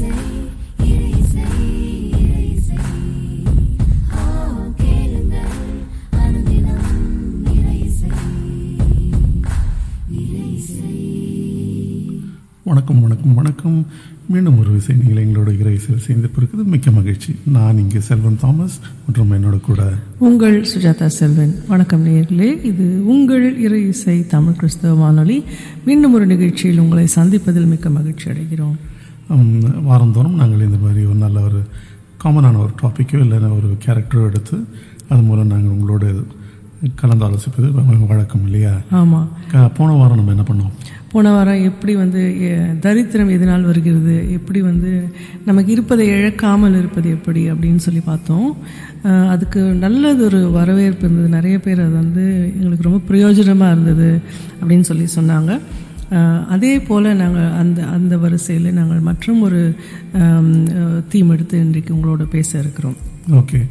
வணக்கம் வணக்கம் வணக்கம் மீண்டும் ஒரு விசை நீங்கள் எங்களோட இறை இசையில் சேர்ந்திருப்பது மிக்க மகிழ்ச்சி நான் இங்கே செல்வன் தாமஸ் மற்றும் என்னோட கூட உங்கள் சுஜாதா செல்வன் வணக்கம் நேயர்களே இது உங்கள் இறை இசை தமிழ் கிறிஸ்தவ வானொலி மீண்டும் ஒரு நிகழ்ச்சியில் உங்களை சந்திப்பதில் மிக்க மகிழ்ச்சி அடைகிறோம் ஹம், வாரந்தோறும் நாங்கள் இந்த மாதிரி ஒரு நல்ல ஒரு காமனான ஒரு டாப்பிக்கோ இல்லை ஒரு கேரக்டரோ எடுத்து அது மூலம் நாங்கள் உங்களோட கலந்து ஆலோசிப்பது வ- வழக்கம் இல்லையா ஆமாம் க- போன வாரம் நம்ம என்ன பண்ணோம் போன வாரம் எப்படி வந்து எ- தரித்திரம் எதனால் வருகிறது எப்படி வந்து நமக்கு இருப்பதை இழக்காமல் இருப்பது எப்படி அப்படின்னு சொல்லி பார்த்தோம் அஹ் அதுக்கு நல்லது ஒரு வரவேற்பு இருந்தது நிறைய பேர் அது வந்து எங்களுக்கு ரொம்ப பிரயோஜனமாக இருந்தது அப்படின்னு சொல்லி சொன்னாங்க அஹ் அதே போல் நாங்கள் அந்த அந்த வரிசையில் நாங்கள் மற்றும் ஒரு தீம் எடுத்து இன்றைக்கு உங்களோட பேச இருக்கிறோம் ஓகே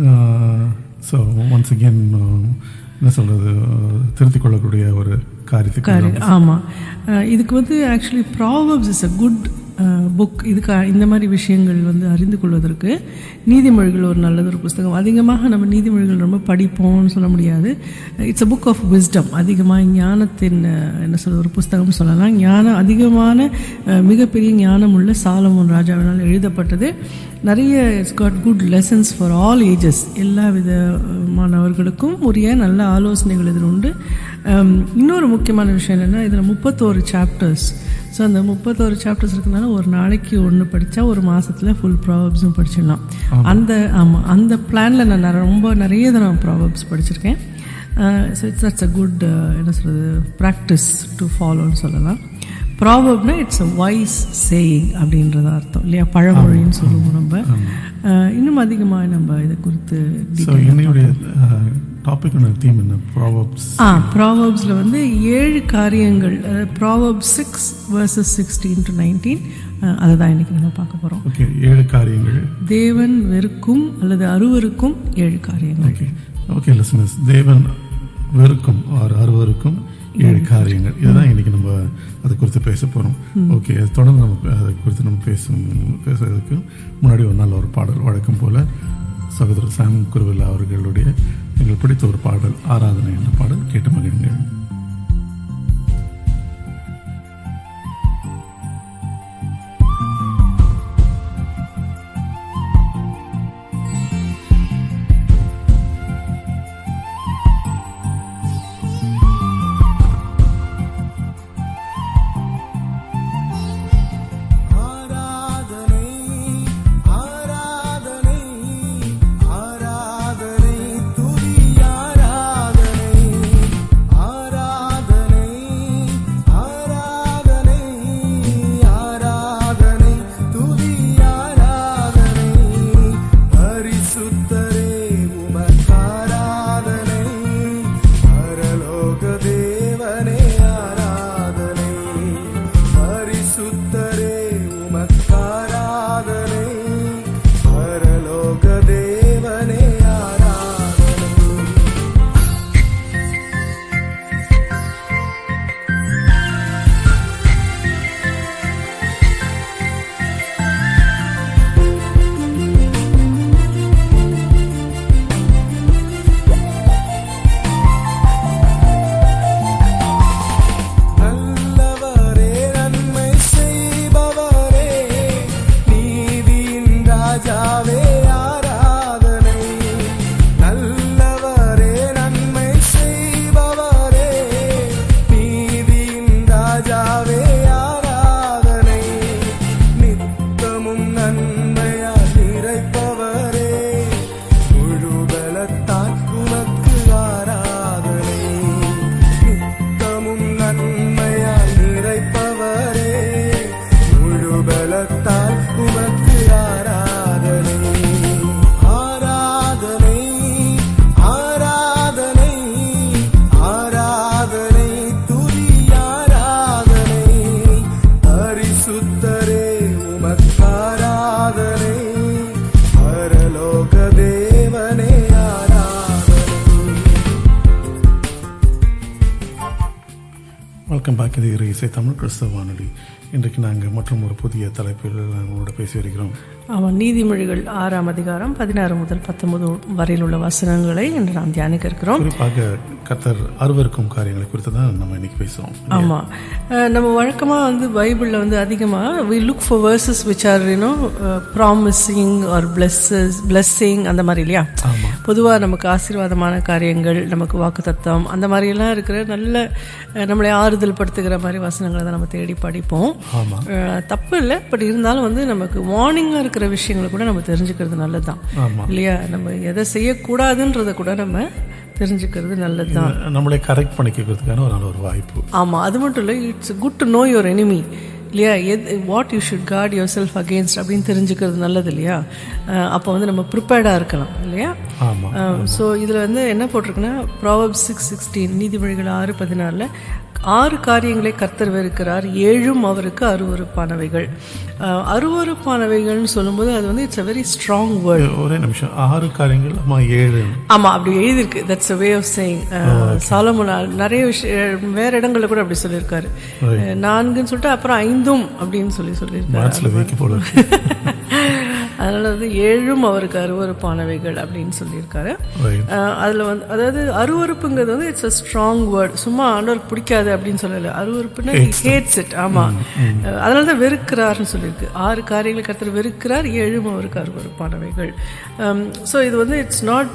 ஸோ ஒன்ஸ் அகேன் என்ன சொல்கிறது திருத்திக் கொள்ளக்கூடிய ஒரு காரியத்துக்கு காரி ஆமாம் இதுக்கு வந்து actually Proverbs is a good book இதுக்கு இந்த மாதிரி விஷயங்கள் வந்து அறிந்து கொள்வதற்கு நீதிமொழிகள் ஒரு நல்லது ஒரு புஸ்தகம் அதிகமாக நம்ம நீதிமொழிகள் ரொம்ப படிப்போம்னு சொல்ல முடியாது it's a book of wisdom அதிகமாக ஞானத்தின் அஹ், என்ன சொல்ல ஒரு புஸ்தகம் சொல்லலாம் ஞானம் அதிகமான அஹ், மிகப்பெரிய ஞானம் உள்ள சாலமோன் ராஜாவினால் எழுதப்பட்டது நிறைய it's God good lessons for all ages எல்லா விதமானவர்களுக்கும் உரிய நல்ல ஆலோசனைகள் இதில் உண்டு Um, இன்னொரு முக்கியமான விஷயம் என்னென்னா இதில் முப்பத்தோரு சாப்டர்ஸ் ஸோ அந்த முப்பத்தோரு சாப்டர்ஸ் இருக்கனால ஒரு நாளைக்கு ஒன்று படித்தா ஒரு மாதத்தில் ஃபுல் ப்ராவப்ஸும் படிச்சிடலாம் அந்த ஆமாம் அந்த பிளானில் நான் நிறைய- ரொம்ப நிறைய தடவை ப்ராவப்ஸ் படிச்சிருக்கேன் so it's that's a good என்ன சொல்கிறது ப்ராக்டிஸ் டு ஃபாலோன்னு சொல்லலாம் ப்ராவப்னா இட்ஸ் அ வாய்ஸ் சேயிங் அப்படின்றது அர்த்தம் இல்லையா பழமொழின்னு சொல்லுவோம் நம்ம அஹ், இன்னும் அதிகமாக நம்ம இதை குறித்து ஸோ என்னுடைய டாபிக்கோட தீம் என்ன ப்ராவப்ஸ் ஆ ப்ராவர்ப்ஸில் வந்து ஏழு காரியங்கள் proverb six verses sixteen to nineteen அதை தான் இன்றைக்கி நம்ம பார்க்க போகிறோம் ஓகே ஏழு காரியங்கள் தேவன் வெறுக்கும் அல்லது அருவருக்கும் ஏழு காரியங்கள் ஓகே ஓகே லிசனஸ் தேவன் வெறுக்கும் ஆர் அறுவருக்கும் ஏழு காரியங்கள் இதுதான் இன்னைக்கு நம்ம அதை குறித்து பேச போகிறோம் ஓகே தொடர்ந்து நம்ம அதை குறித்து நம்ம பேசும் பேசுறதுக்கு முன்னாடி ஒரு நல்ல ஒரு பாடல் வழக்கம் போல சகோதரர் சாம் குருவில்லா அவர்களுடைய எங்களுக்கு பிடித்த ஒரு பாடல் ஆராதனை என்ற பாடல் கேட்டு மகிழுங்கள் ஆராதனை ஆராதனை ஆராதனை துதி ஆராதனை ஆராதனை ஆராதனை ஆராதனை துதி ஆராதனை பரிசுத்தரே உமக்காராதனை பரலோக தேவனே ஆராதனை பரிசுத்தரே உமக்காராதனை பரலோக தேவனே ஆராதனை நல்லவரே நன்மை செய்பவரே நீதியின் ராஜாவே ஆராதனை நல்லவரே நன்மை செய்பவரே நீதியின் ராஜாவே ஆராதனை நித்தமும் நன்மையால் நிறைப்பவரே முழு பலத்தால் உமக்கு ஆராதனை நித்தமும் நன்மையால் நிறைப்பவரே முழு பலத்தால் உமக்கு ஆராதனை ஆராதனை ஆராதனை ஆராதனை துதி ஆராதனை பரிசுத்தரே உமக்காராதனை பரலோக தேவனே ஆராதனை வெல்கம் பேக் இது இரு இசை தமிழ் கிறிஸ்தவ வானொலி இன்றைக்கு நாங்கள் மற்றும் ஒரு புதிய தலைப்பில் உங்களோட பேசி வருகிறோம் ஆமாம் நீதிமொழிகள் ஆறாம் அதிகாரம் பதினாறு முதல் பத்தொன்பது வரையில் உள்ள வசனங்களை இன்று நாம் தியானிக்க இருக்கிறோம் குறிப்பாக கத்தர் அருவருக்கும் காரியங்களை குறித்து தான் நம்ம இன்னைக்கு பேசுவோம் ஆமாம் அஹ் நம்ம வழக்கமாக வந்து பைபிளில் வந்து அதிகமாக we look for verses which are you know promising are blesses blessing அந்த மாதிரி இல்லையா பொதுவாக நமக்கு ஆசீர்வாதமான காரியங்கள் நமக்கு வாக்குத்தத்தம் அந்த மாதிரியெல்லாம் இருக்கிற நல்ல அஹ், நம்மளை ஆறுதல் படுத்துகிற மாதிரி வசனங்களை தான் நம்ம தேடி படிப்போம் ஆமாம் அஹ், தப்பு இல்லை பட் இருந்தாலும் வந்து நமக்கு வார்னிங்காக இருக்கிற விஷயங்களை கூட நம்ம தெரிஞ்சுக்கிறது நல்லதுதான் ஆமாம் இல்லையா நம்ம எதை செய்யக்கூடாதுன்றதை கூட நம்ம தெரிஞ்சுக்கிறது நல்லது தான் நம்மளை கரெக்ட் பண்ணிக்கிறதுக்கான ஒரு நல்ல ஒரு வாய்ப்பு ஆமாம் அது மட்டும் இல்லை it's good to know your enemy இல்லையா எது what you should guard yourself against அப்படின்னு தெரிஞ்சுக்கிறது நல்லது இல்லையா அஹ் அப்போ வந்து நம்ம ப்ரிப்பேர்டாக இருக்கலாம் இல்லையா ஆமாம் ஸோ இதில் வந்து என்ன போட்டிருக்குன்னா ப்ராவப் சிக்ஸ் சிக்ஸ்டீன் நீதிமொழிகள் ஆறு பதினாறில் ஆறு காரியங்களை கர்த்தர் வெறுக்கிறார் ஏழும் அவருக்கு அருவருப்பானவைகள் அஹ் அருவருப்பானவைகள்னு சொல்லும்போது அது வந்து it's a very strong word ஒரே நிமிஷம் ஆறு காரியங்கள் அம்மா ஏழு ஆமா அப்படி எழுதியிருக்கு that's way of saying Solomon நிறைய விஷயம் வேற இடங்கள்ல கூட அப்படி சொல்லியிருக்காரு அஹ், நான்குன்னு சொல்லிட்டு அப்புறம் ஐந்தும் அப்படின்னு சொல்லி சொல்லியிருக்காரு மேட்ச்ல வீக்கி போல இருக்கு. அதனால வந்து ஏழும் அவருக்கு அருவருப்பானவைகள் அப்படின்னு சொல்லியிருக்காரு Right. அஹ், அதுல வந்து அதாவது அருவருப்புங்கிறது வந்து இட்ஸ் அ ஸ்ட்ராங் வேர்ட் சும்மா ஆண்டவருக்கு பிடிக்காது அப்படின்னு சொல்லல அருவருப்புன்னா ஹேட்ஸ் இட் ஆமா அஹ், அதனால தான் வெறுக்கிறார்னு சொல்லியிருக்கு ஆறு காரியங்களை கருத்து வெறுக்கிறார் ஏழும் அவருக்கு அருவருப்பானவைகள் ஸோ இது வந்து it's not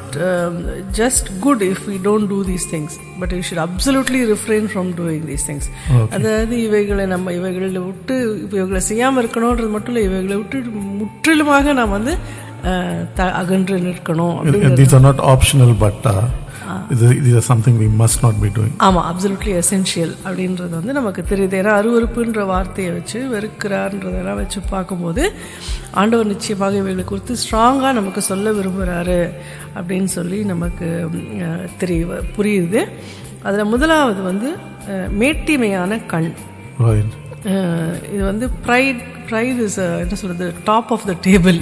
just good if we don't do these things but you should absolutely refrain from doing these things அதாவது இவைகளை நம்ம இவைகளை விட்டு இப்போ இவைகளை செய்யாமல் இருக்கணுன்றது மட்டும் இல்லை இவைகளை விட்டு முற்றிலுமாக நாம் வந்து அஹ், த- அகன்று நிற்கணும் அப்படிங்கிறது These are not optional, but uh, இது- these are something we must not be doing. ஆமாம் அப்சல்யூட்லி எசென்ஷியல் அப்படின்றது வந்து நமக்கு தெரியுது ஏன்னா அருவருப்புன்ற வார்த்தையை வச்சு வெறுக்கிறார்ன்றதெல்லாம் வச்சு பார்க்கும்போது ஆண்டவர் நிச்சயமாக இவைகளை குறித்து ஸ்ட்ராங்காக நமக்கு சொல்ல விரும்புகிறாரு அப்படின்னு சொல்லி நமக்கு அஹ், தெரிய புரியுது அதில் முதலாவது வந்து அஹ், மேட்டிமையான கண் Right. அஹ், இது வந்து ப்ரைட் ப்ரைட் இஸ் என்ன சொல்றது டாப் ஆஃப் த டேபிள்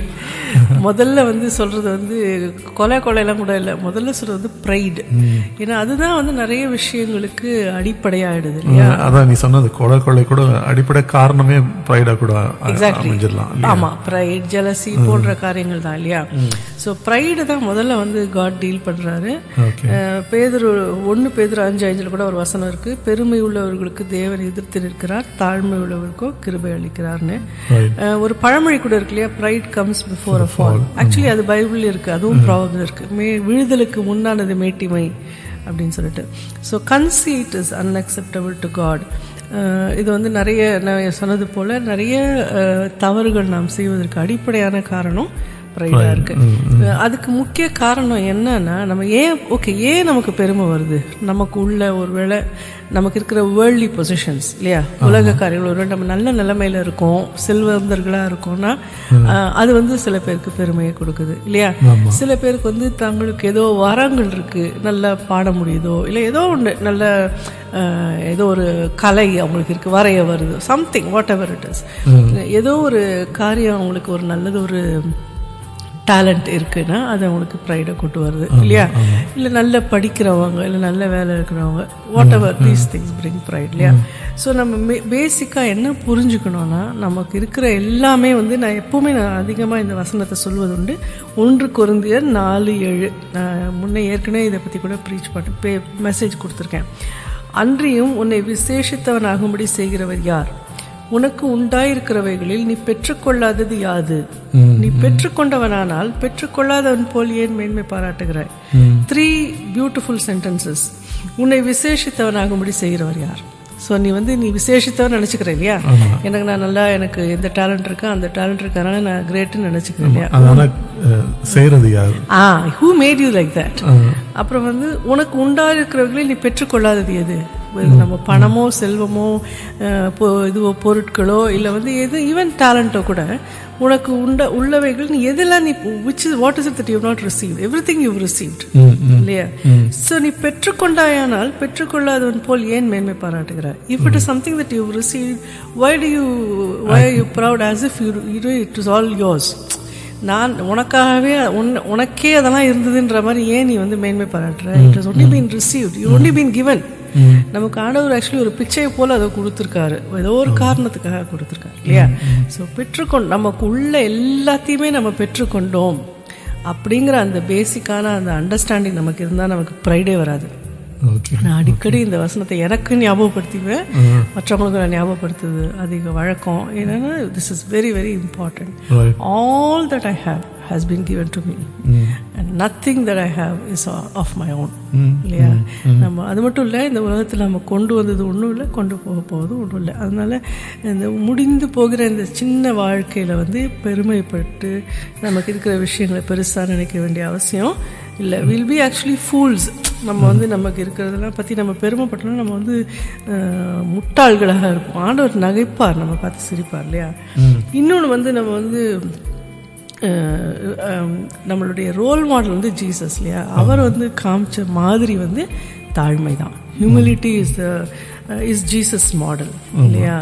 முதல்ல வந்து சொல்றது வந்து கொலை கொலையெல்லாம் கூட இல்லை முதல்ல சொல்றது வந்து ப்ரைடு ஏன்னா அதுதான் வந்து நிறைய விஷயங்களுக்கு அடிப்படையாயிடுது இல்லையா Uh, அதான் நீ சொன்னது கொலை கொள்ளை கூட அடிப்படை காரணமே ப்ரைடா கூட அ- Exactly. அமைஞ்சிடலாம் ஆமா ப்ரைட் ஜெலசி போன்ற காரியங்கள் தான் இல்லையா ஸோ ப்ரைடு தான் முதல்ல வந்து காட் டீல் பண்றாரு ஓகே அஹ், பேதுரு ஒன்று பேதுரு அஞ்சு அஞ்சில் கூட ஒரு வசனம் இருக்கு பெருமை உள்ளவர்களுக்கு தேவன் எதிர்த்து நிற்கிறார் தாழ்மை உள்ளவருக்கோ கிருபை அளிக்கிறார்னு ரைட் அஹ், ஒரு பழமொழி கூட இருக்கு இல்லையா pride comes before a fall actually அது பைபிள் இருக்கு அதுவும் ப்ராப்ளம் இருக்கு மே விழுதலுக்கு முன்னானது மேட்டிமை அப்படின்னு சொல்லிட்டு so conceit is unacceptable to God இது வந்து நிறைய நான் சொன்னது போல நிறைய அஹ், தவறுகள் நாம் செய்வதற்கு அடிப்படையான காரணம் ப்ரைடா இருக்கு அஹ், அதுக்கு முக்கிய காரணம் என்னன்னா நம்ம ஏன் ஓகே ஏன் நமக்கு பெருமை வருது நமக்கு உள்ள ஒருவேளை நமக்கு இருக்கிற வேர்ல்ட்லி பொசிஷன்ஸ் இல்லையா உலக காரியங்கள் ஒருவேளை நம்ம நல்ல நிலைமையில இருக்கோம் செல்வந்தர்களா இருக்கோம்னா அஹ், அது வந்து சில பேருக்கு பெருமையை கொடுக்குது இல்லையா சில பேருக்கு வந்து தங்களுக்கு ஏதோ வரங்கள் இருக்கு நல்லா பாட முடியுதோ இல்லை ஏதோ ஒன்று நல்ல அஹ், ஏதோ ஒரு கலை அவங்களுக்கு இருக்கு வரைய வருது something whatever it is ஏதோ ஒரு காரியம் அவங்களுக்கு ஒரு நல்லது ஒரு டேலண்ட் இருக்குன்னா அது அவங்களுக்கு ப்ரைடை கொண்டு வருது இல்லையா இல்லை நல்ல படிக்கிறவங்க இல்லை நல்ல வேலை இருக்கிறவங்க whatever these things bring pride இல்லையா ஸோ நம்ம பேசிக்காக என்ன புரிஞ்சுக்கணும்னா நமக்கு இருக்கிற எல்லாமே வந்து நான் எப்பவுமே நான் அதிகமாக இந்த வசனத்தை சொல்வது உண்டு ஒன்று குருந்தியர் நாலு ஏழு நான் முன்னே ஏற்கனவே இதை பற்றி கூட ப்ரீச் பண்ணி பே மெசேஜ் கொடுத்துருக்கேன் அன்றியும் உன்னை விசேஷித்தவனாகும்படி செய்கிறவர் யார் உனக்கு உண்டாயிருக்கிறவைகளில் நீ பெற்றுக்கொள்ளாதது யாது நீ பெற்றுக்கொண்டவனானால் பெற்றுக்கொள்ளாதவன் போல் ஏன் மேன்மை பாராட்டுகிறாய் த்ரீ பியூட்டிஃபுல் சென்டென்சஸ் உன்னை விசேஷித்தவனாகும்படி செய்கிறவர் யார் ஸோ நீ வந்து நீ விசேஷித்தவன் நினச்சிக்கிற இல்லையா எனக்கு நான் நல்லா எனக்கு எந்த டேலண்ட் இருக்கா அந்த டேலண்ட் இருக்கறனால நான் கிரேட்டுன்னு நினச்சிக்கிறேன் இல்லையா அதனால அஹ், செய்யறது யாரு ஆ who made you like that அப்புறம் வந்து உனக்கு உண்டாயிருக்கிறவர்களை நீ பெற்றுக்கொள்ளாதது எது இது நம்ம பணமோ செல்வமோ அஹ், பொ- இதுவோ பொருட்களோ இல்லை வந்து எது ஈவன் டேலண்ட்டோ கூட உனக்கு உண்ட உள்ளவைகள் நீ எதெல்லாம் நீ which is what is it that you not receive everything you received இல்லையா ஸோ நீ பெற்றுக்கொண்டாயானால் பெற்றுக்கொள்ளாதவன் போல் ஏன் மேன்மை பாராட்டுகிறார் if it is something that you receive why do you why you proud as if you you it is all yours நான் உனக்காகவே உன் உனக்கே அதெல்லாம் இருந்ததுன்ற மாதிரி ஏன் நீ வந்து மேன்மை பாராட்டுற it is only been received you only been given நமக்கு ஆண்டவர் ஆக்சுவலி ஒரு பிச்சையை போல அதை கொடுத்துருக்காரு ஏதோ ஒரு காரணத்துக்காக கொடுத்துருக்காரு இல்லையா ஸோ பெற்றுக்கொண்டு நமக்கு உள்ள எல்லாத்தையுமே நம்ம பெற்றுக்கொண்டோம் அப்படிங்கிற அந்த பேசிக்கான அந்த அண்டர்ஸ்டாண்டிங் நமக்கு இருந்தால் நமக்கு ப்ரைடே வராது ஓகே நான் அடிக்கடி இந்த வசனத்தை எனக்கு ஞாபகப்படுத்திக்குவேன் மற்றவங்களுக்கு நான் ஞாபகப்படுத்துது அதிக வழக்கம் என்னன்னா this is very very important right all that I have has been given to me and nothing that I have is of my own இல்லையா நம்ம அது மட்டும் இல்லை இந்த உலகத்தில் நம்ம கொண்டு வந்தது ஒன்றும் இல்லை கொண்டு போக போவது ஒன்றும் இல்லை அதனால இந்த முடிந்து போகிற இந்த சின்ன வாழ்க்கையில் வந்து பெருமைப்பட்டு நமக்கு இருக்கிற விஷயங்களை பெருசாக நினைக்க வேண்டிய அவசியம் இல்லை வில் பி ஆக்சுவலி ஃபூல்ஸ் நம்ம வந்து நமக்கு இருக்கிறதெல்லாம் பற்றி நம்ம பெருமைப்பட்டோம்னா நம்ம வந்து அஹ், முட்டாள்களாக இருப்போம் ஆண்டவர் நகைப்பார் நம்ம பார்த்து சிரிப்பார் இல்லையா இன்னொன்று வந்து நம்ம வந்து அஹ், அஹ், நம்மளுடைய ரோல் மாடல் வந்து ஜீசஸ் இல்லையா அவர் வந்து காமிச்ச மாதிரி வந்து தாழ்மை தான் humility is the is Jesus model இல்லையா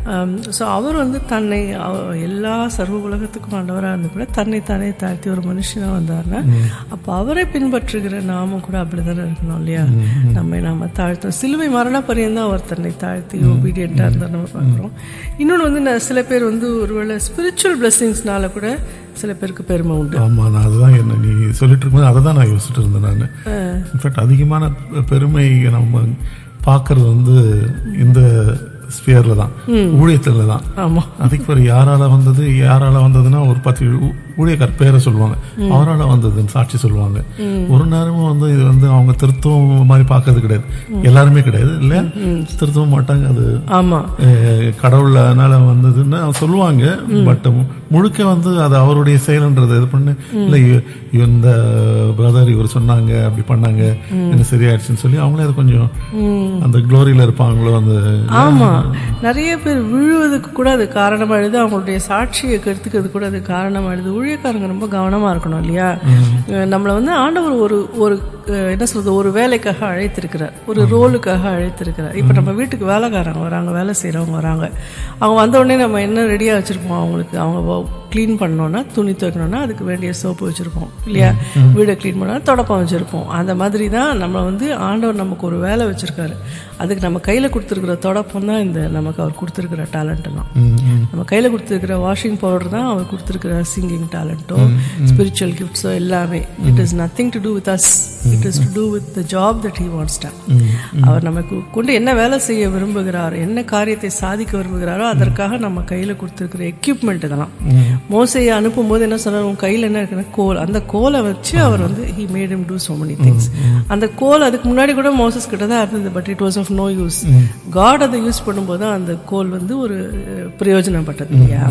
ஸோ அவர் வந்து தன்னை அவ- எல்லா சர்வ உலகத்துக்கும் ஆண்டவராக இருந்து கூட தன்னை தானே தாழ்த்தி ஒரு மனுஷனாக வந்தார்னா அப்போ அவரை பின்பற்றுகிற நாமும் கூட அப்படி தானே இருக்கணும் இல்லையா நம்மை நாம தாழ்த்தோம் சிலுவை மரண பரியந்தான் அவர் தன்னை தாழ்த்தி ஒபீடியண்ட்டாக இருந்தார் நம்ம பார்க்குறோம் இன்னொன்று வந்து நான் சில பேர் வந்து ஒருவேளை ஸ்பிரிச்சுவல் பிளெஸிங்ஸ்னால கூட சில பேருக்கு பெருமை உண்டு ஆமா நான் அதுதான் என்ன நீ சொல்லிட்டு இருக்கும்போது அதை தான் நான் யோசிச்சுட்டு இருந்தேன் நான் இன்ஃபேக்ட் அதிகமான பெருமை நம்ம பார்க்கறது வந்து இந்த ஸ்பியர்ல தான் ஊழியத்துல தான் ஆமாம் அதுக்கு பிறகு யாரால வந்தது யாரால வந்ததுன்னா ஒரு பத்து ஊ- ஊழியக்கார் பேரை சொல்லுவாங்க அவரால வந்ததுன்னு சாட்சி சொல்லுவாங்க ஒரு நேரமும் வந்து இது வந்து அவங்க திருத்தம் மாதிரி பார்க்கறது கிடையாது எல்லாருமே கிடையாது இல்ல திருத்தவும் மாட்டாங்க அது ஆமாம் அஹ், கடவுள்னால வந்ததுன்னு சொல்லுவாங்க பட் முழுக்க வந்து அது அவருடைய செயல்ன்றது இது பண்ணு இல்ல இ- இந்த பிரதர் இவர் சொன்னாங்க அப்படி பண்ணாங்க எனக்கு சரியாயிடுச்சுன்னு சொல்லி அவங்களே அது கொஞ்சம் அந்த க்ளோரியில இருப்பாங்களோ அந்த ஆமா நிறைய பேர் விழுவதுக்கு கூட அது காரணமாயிடுது அவங்களுடைய சாட்சியை கெடுத்துக்கிறது கூட அது காரணமாயிடுது ஊழியக்காரங்க ரொம்ப கவனமா இருக்கணும் இல்லையா அஹ் நம்மளை வந்து ஆண்டவர் ஒரு ஒரு அஹ் என்ன சொல்றது ஒரு வேலைக்காக அழைத்திருக்கிறார் ஒரு ரோலுக்காக அழைத்திருக்கிறார் இப்போ நம்ம வீட்டுக்கு வேலைக்காரங்க வராங்க வேலை செய்றவங்க வராங்க அவங்க வந்த உடனே நம்ம என்ன ரெடியா வச்சிருப்போம் அவங்களுக்கு அவங்க க்ளீன் பண்ணோன்னா துணி துவைக்கணும்னா அதுக்கு வேண்டிய சோப்பு வச்சுருப்போம் இல்லையா வீடை க்ளீன் பண்ணால் தொடப்பம் வச்சுருப்போம் அந்த மாதிரி தான் நம்ம வந்து ஆண்டவர் நமக்கு ஒரு வேலை வச்சுருக்காரு அதுக்கு நம்ம கையில் கொடுத்துருக்குற தொடப்பம் தான் இந்த நமக்கு அவர் கொடுத்துருக்குற டேலண்ட்லாம் நம்ம கையில் கொடுத்துருக்குற வாஷிங் பவுடர் தான் அவர் கொடுத்துருக்குற சிங்கிங் டேலண்ட்டோ ஸ்பிரிச்சுவல் கிஃப்ட்ஸோ எல்லாமே it is nothing to do with us it is to do with the job that he wants done அவர் நமக்கு கொண்டு என்ன வேலை செய்ய விரும்புகிறார் என்ன காரியத்தை சாதிக்க விரும்புகிறாரோ அதற்காக நம்ம கையில் கொடுத்துருக்குற எக்யூப்மெண்ட் இதெல்லாம் மோசையை அனுப்பும்போது என்ன சொன்னார் உன் கையில் என்ன இருக்குன்னா கோல் அந்த கோலை வச்சு அவர் வந்து he made him do so many things அந்த கோல் அதுக்கு முன்னாடி கூட மோசஸ் கிட்ட தான் இருந்தது but it was of no use God அதை யூஸ் பண்ணும்போது அந்த கோல் வந்து ஒரு அஹ், பிரயோஜனப்பட்டது இல்லையா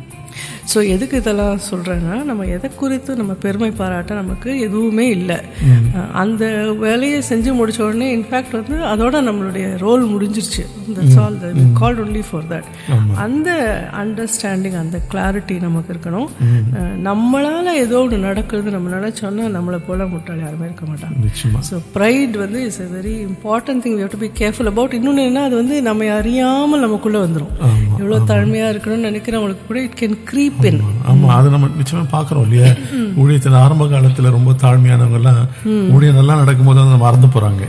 ஸோ எதுக்கு இதெல்லாம் சொல்கிறேன்னா நம்ம எதை குறித்து நம்ம பெருமை பாராட்ட நமக்கு எதுவுமே இல்லை அஹ், அந்த வேலையை செஞ்சு முடிச்ச உடனே இன்ஃபேக்ட் வந்து அதோட நம்மளுடைய ரோல் முடிஞ்சிருச்சு that's all called only for that அந்த அண்டர்ஸ்டாண்டிங் அந்த கிளாரிட்டி நமக்கு இருக்கணும் அஹ், நம்மளால ஏதோ ஒன்று நடக்குது நம்ம நினைச்சோன்னா நம்மளை போல முட்டாள் யாருமே இருக்க மாட்டாங்க நிச்சயமா ஸோ ப்ரைட் வந்து is a very important thing you to be careful about இன்னொன்று என்ன அது வந்து நம்ம அறியாமல் நமக்குள்ளே வந்துடும் எவ்வளோ தாழ்மையாக இருக்கணும்னு நினைக்கிறவங்களுக்கு கூட இட் கேன் க்ரீப் இன் ஆமா அது நம்ம நிச்சயமா பாக்குறோம் இல்லையா ஊழியத்தில் ஆரம்ப காலத்துல ரொம்ப தாழ்மையானவங்க எல்லாம் ஊழியம் நல்லா நடக்கும்போது வந்து மறந்து போறாங்க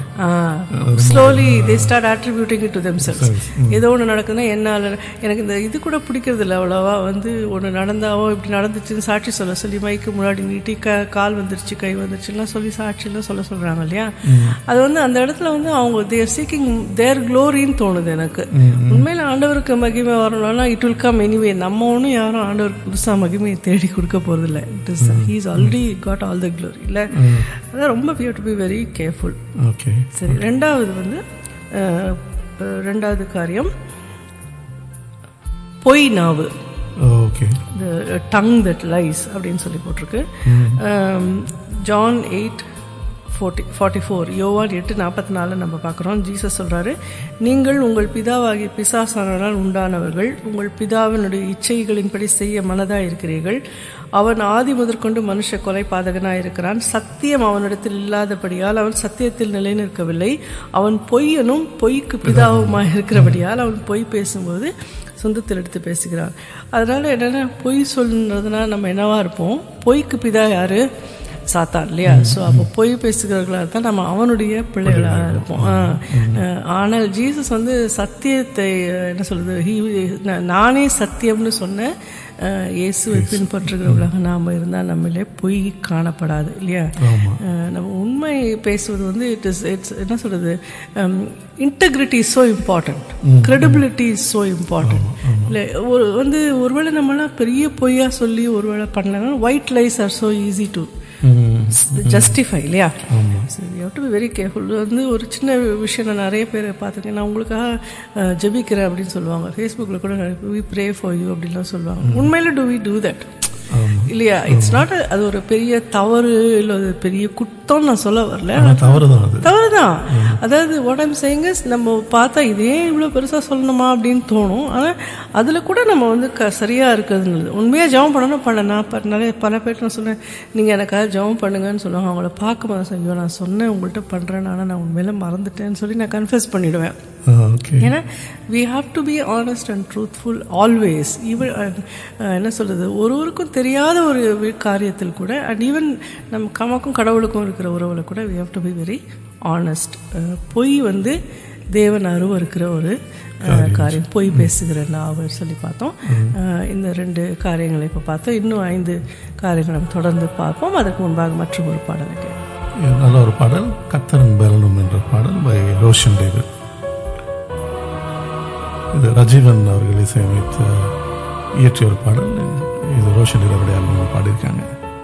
slowly they start attributing it to themselves ஏதோ ஒன்று நடக்குதுன்னா என்னால் எனக்கு இந்த இது கூட பிடிக்கிறது இல்லை அவ்வளோவா வந்து ஒன்று நடந்தாவோ இப்படி நடந்துச்சுன்னு சாட்சி சொல்ல சொல்லி மைக்கு முன்னாடி நீட்டி க கால் வந்துருச்சு கை வந்துருச்சுலாம் சொல்லி சாட்சியெல்லாம் சொல்ல சொல்கிறாங்க இல்லையா அது வந்து அந்த இடத்துல வந்து அவங்க தேர் சீக்கிங் தேர் க்ளோரின்னு தோணுது எனக்கு உண்மையில் ஆண்டவருக்கு மகிமை வரணும்னா இட் வில் கம் எனிவே நம்ம ஒன்றும் யாரும் ஆண்டவருக்கு புதுசாக மகிமையை தேடி கொடுக்க போகிறதில்ல it is he's already got all the glory இல்லை அதான் ரொம்ப we to be very careful okay சரி ரெண்டாவது வந்து அஹ், அஹ், ரெண்டாவது காரியம் பொய் நாவு okay the tongue that lies அப்படின்னு சொல்லி போட்டிருக்கு John eight forty forty four யோவான் எட்டு நாற்பத்தி நாலு நம்ம பார்க்குறோம் ஜீசஸ் சொல்கிறாரு நீங்கள் உங்கள் பிதாவாகிய பிசாசானால் உண்டானவர்கள் உங்கள் பிதாவினுடைய இச்சைகளின்படி செய்ய மனதாக இருக்கிறீர்கள் அவன் ஆதி முதற்கொண்டு மனுஷ கொலை பாதகனாக இருக்கிறான் சத்தியம் அவனிடத்தில் இல்லாதபடியால் அவன் சத்தியத்தில் நிலை நிற்கவில்லை அவன் பொய்யனும் பொய்க்கு பிதாவுமாக இருக்கிறபடியால் அவன் பொய் பேசும்போது சொந்தத்தில் எடுத்து பேசுகிறான் அதனால என்னென்னா பொய் சொல்லுறதுனா நம்ம என்னவா இருப்போம் பொய்க்கு பிதா யாரு சாத்தான் இல்லையா ஸோ அப்போ பொய் பேசுகிறவர்களாக தான் நம்ம அவனுடைய பிள்ளைகளாக இருப்போம் ஆ. அஹ், ஆனால் ஜீசஸ் வந்து சத்தியத்தை அஹ், என்ன சொல்றது he நா- நானே சத்தியம்னு சொன்ன அஹ், இயேசுவை பின்பற்றுகிறவர்களாக நாம் இருந்தால் நம்மளே பொய் காணப்படாது இல்லையா அஹ், நம்ம உண்மை பேசுவது வந்து இட் இஸ் இட்ஸ் என்ன சொல்றது integrity is so important credibility is so important இல்லை ஒரு வந்து ஒருவேளை நம்மளாம் பெரிய பொய்யா சொல்லி ஒருவேளை பண்ணலன்னா white lies are so easy to justify இல்லையா சரி you to be very careful வந்து ஒரு சின்ன விஷயம் நான் நிறைய பேர் பார்த்துருக்கேன் நான் உங்களுக்காக அஹ், ஜெபிக்கிறேன் அப்படின்னு சொல்லுவாங்க ஃபேஸ்புக்கில் கூட வி ப்ரே ஃபார் யூ அப்படின்லாம் சொல்லுவாங்க உண்மையில டு வி டூ தட் இல்லையா இட்ஸ் நாட் அது ஒரு பெரிய தவறு இல்லை அது பெரிய குத்தம் நான் சொல்ல வரல ஆனா தவறுதான் அது தவறுதான் அதாவது வாட் ஐம் சேயிங் இஸ் நம்ம பார்த்தா இதே இவ்வளோ பெருசாக சொல்லணுமா அப்படின்னு தோணும் ஆனால் அதில் கூட நம்ம வந்து க சரியாக இருக்கிறதுங்கிறது உண்மையாக ஜெபம் பண்ணணும் பண்ண நான் ப- நிறைய பல பேர்ட்ட நான் சொன்னேன் நீங்கள் எனக்காக ஜெபம் பண்ணுங்கன்னு சொல்லுவாங்க அவங்கள பார்க்கும்போது தான் ஐயோ நான் சொன்னேன் உங்கள்கிட்ட பண்ணுறேன் ஆனால் நான் உண்மையில மறந்துட்டேன்னு சொல்லி நான் கன்ஃபெஸ் பண்ணிடுவேன் ஓகே ஏன்னா we have to be honest and truthful always even என்ன சொல்கிறது ஒருவருக்கும் தெரியாத ஒரு வி- காரியத்தில் கூட அண்ட் ஈவன் நம்ம கமக்கும் கடவுளுக்கும் இருக்கிற உறவில் கூட we have to be very honest பொய் வந்து தேவன் அருவ இருக்கிற ஒரு அஹ், காரியம் பொய் பேசுகிற நாவல் சொல்லி பார்த்தோம் அஹ், இந்த ரெண்டு காரியங்களை இப்போ பார்த்தோம் இன்னும் ஐந்து காரியங்களை நம்ம தொடர்ந்து பார்ப்போம் அதற்கு முன்பாக மற்றும் ஒரு பாடலுக்கு இது நல்ல ஒரு பாடல் கத்தரன் பேலனும் என்ற பாடல் பை ரோஷன் டேவிட் இது ரஜீவன் அவர்கள் இசையமைத்த இயற்றிய ஒரு பாடல் இது ரோஷன் டேவிட் அவருடைய ஆல்பம் பாடியிருக்காங்க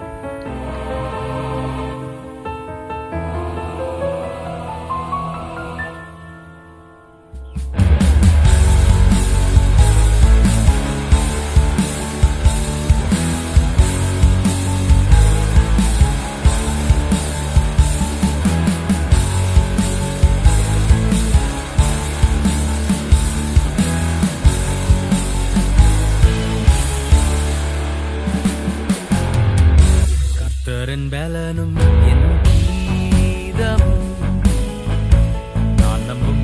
கர்த்தரின் பலனும் என் கீதமும் நான் நம்பும்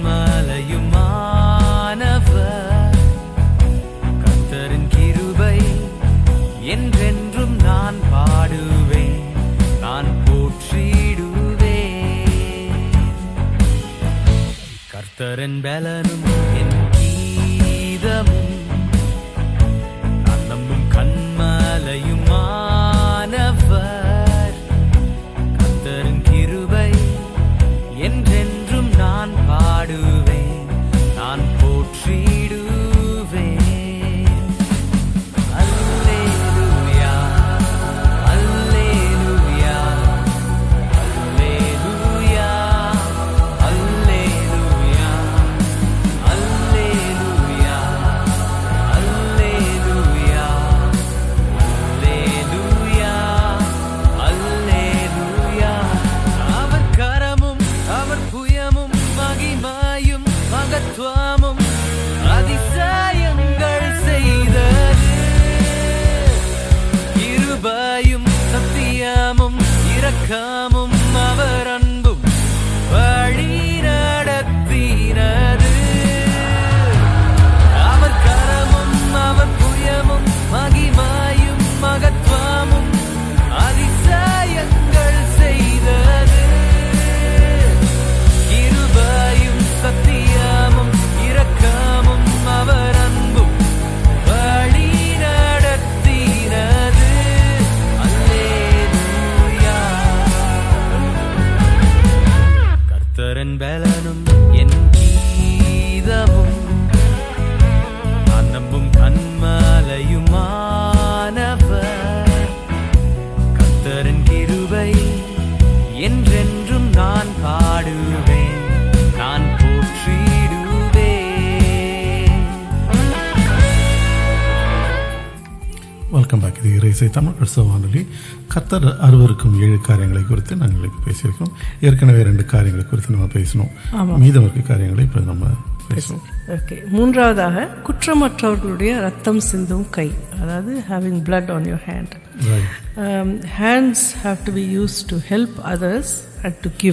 கண்மலையுமானவர் கர்த்தரின் கிருபை என்றென்றும் நான் பாடுவேன் நான் போற்றிடுவேன் கர்த்தரின் பலனும் என் கீதமும் நான் நம்பும் கண்மலையுமானவர் கர்த்தரின் கிருபை என்றென்றும் நான் பாடுவேன் நான் போற்றிடுவேன் அல்லேலூயா அல்லேலூயா அல்லேலூயா அல்லேலூயா அல்லேலூயா அல்லேலூயா அல்லேலூயா அல்லேலூயா அவர் கரமும் அவர் புயமும் மகிமாயும் மகத்துவமும் அதிசயங்கள் செய்தது இருபையும் சத்தியமும் இரக்கமும் அவர் அன்பும் வழி நடத்தினது அவர் கரமும் அவர் புயமும் மகிமாயும் மகத்துவமும் அதிசயங்கள் செய்தது இருபையும் சத்தியமும் இரக்கமும் அவர் அன்பும் வழி நடத்தினது அல்லேலூயா கர்த்தரன் பலனும் என் கீதமும் நான் நம்பும் கண்மலையுமானவர் கர்த்தரின் கிருபை என்றென்றும் நான் பாடுவேன் நான் போற்றிடுவேன் வெல்கம் பேக் இது இறைசை தமிழ் கிறிஸ்தவ வானொலி கத்தர் அறுவருக்கும் ஏழு காரியங்களை குறித்து நாங்கள் இப்போ பேசியிருக்கோம் ஏற்கனவே ரெண்டு காரியங்களை குறித்து நம்ம பேசினோம் மீதம் இருக்க காரியங்களை இப்போ நம்ம பேசுவோம் ஓகே மூன்றாவதாக குற்றமற்றவர்களுடைய ரத்தம் சிந்தும் கை அதாவது having blood on your hand Right. Hands have to be use to help others and to give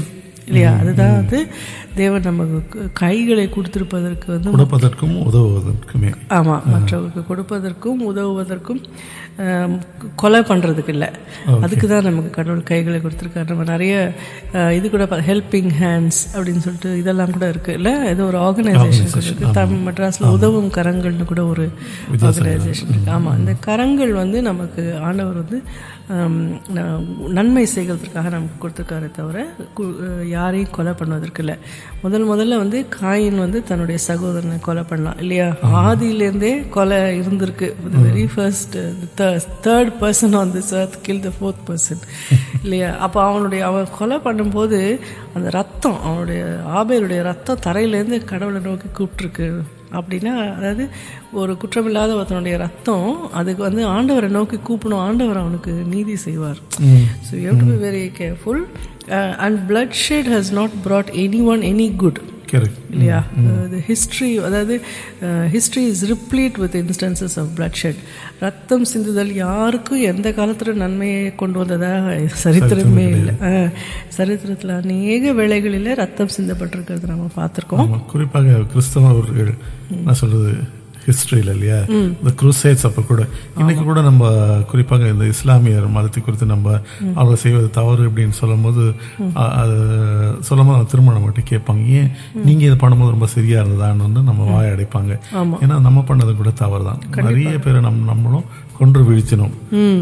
இல்லையா அதுதான் வந்து தேவன் நமக்கு க- கைகளை கொடுத்திருப்பதற்கு வந்து கொடுப்பதற்கும் உதவுவதற்குமே ஆமாம் மற்றவர்களுக்கு கொடுப்பதற்கும் உதவுவதற்கும் ஆம், கொலை பண்ணுறதுக்கு இல்லை அதுக்கு தான் நமக்கு கடவுள் கைகளை கொடுத்துருக்காரு நம்ம நிறைய ஆ, இது கூட ஹெல்பிங் ஹேண்ட்ஸ் அப்படின்னு சொல்லிட்டு இதெல்லாம் கூட இருக்கு இல்லை ஏதோ ஒரு ஆர்கனைசேஷன் இருக்கு தமிழ் மெட்ராஸில் உதவும் கரங்கள்னு கூட ஒரு ஆர்கனைசேஷன் இருக்கு ஆமாம் இந்த கரங்கள் வந்து நமக்கு ஆண்டவர் வந்து ஆம், ந- நன்மை செய்கிறதுக்காக நமக்கு கொடுத்துருக்காரே தவிர கு- யாரையும் கொலை பண்ணுவதற்கு இல்லை முதல் முதல்ல வந்து காயின் வந்து தன்னுடைய சகோதரனை கொலை பண்ணலாம் இல்லையா ஆதியிலேருந்தே கொலை இருந்திருக்கு very first third person on this earth kill the fourth person இல்லையா அப்போ அவனுடைய அவன் கொலை பண்ணும்போது அந்த ரத்தம் அவனுடைய ஆபேலுடைய ரத்தம் தரையிலேருந்து கடவுளை நோக்கி கூப்பிட்டுருக்கு அப்படின்னா அதாவது ஒரு குற்றமில்லாத ஒருத்தனுடைய ரத்தம் அதுக்கு வந்து ஆண்டவரை நோக்கி கூப்பிடணும் ஆண்டவர் அவனுக்கு நீதி செய்வார் so you to be very careful and blood shed has not brought anyone any good correct இல்லையா ஹிஸ்ட்ரி அதாவது history is replete with instances of bloodshed ரத்தம் சிந்துதல் யாருக்கும் எந்த காலத்துல நன்மையை கொண்டு வந்ததா சரித்திரமே இல்லை சரித்திரத்தில் அநேக வேளைகளில் ரத்தம் சிந்தப்பட்டிருக்கிறது நம்ம பார்த்துருக்கோம் ஆமா குறிப்பாக கிறிஸ்தவர்கள் என்ன சொல்றது ஹிஸ்டரியில் இல்லையா இந்த குரூசைட்ஸ் அப்போ கூட இன்னைக்கு கூட நம்ம குறிப்பாக இந்த இஸ்லாமியர் மதத்தை குறித்து நம்ம அவர்கள் செய்வது தவறு அப்படின்னு சொல்லும்போது அ- அது சொல்லும்போது அவங்க திரும்ப நம்மகிட்ட கேட்பாங்க ஏன் நீங்க இது பண்ணும்போது ரொம்ப சரியா இருந்ததான்னு வந்து நம்ம வாய அடைப்பாங்க ஏன்னா நம்ம பண்ணது கூட தவறு தான் நிறைய பேரை நம்ம நம்மளும் கொன்று வீழ்த்தினோம் ம்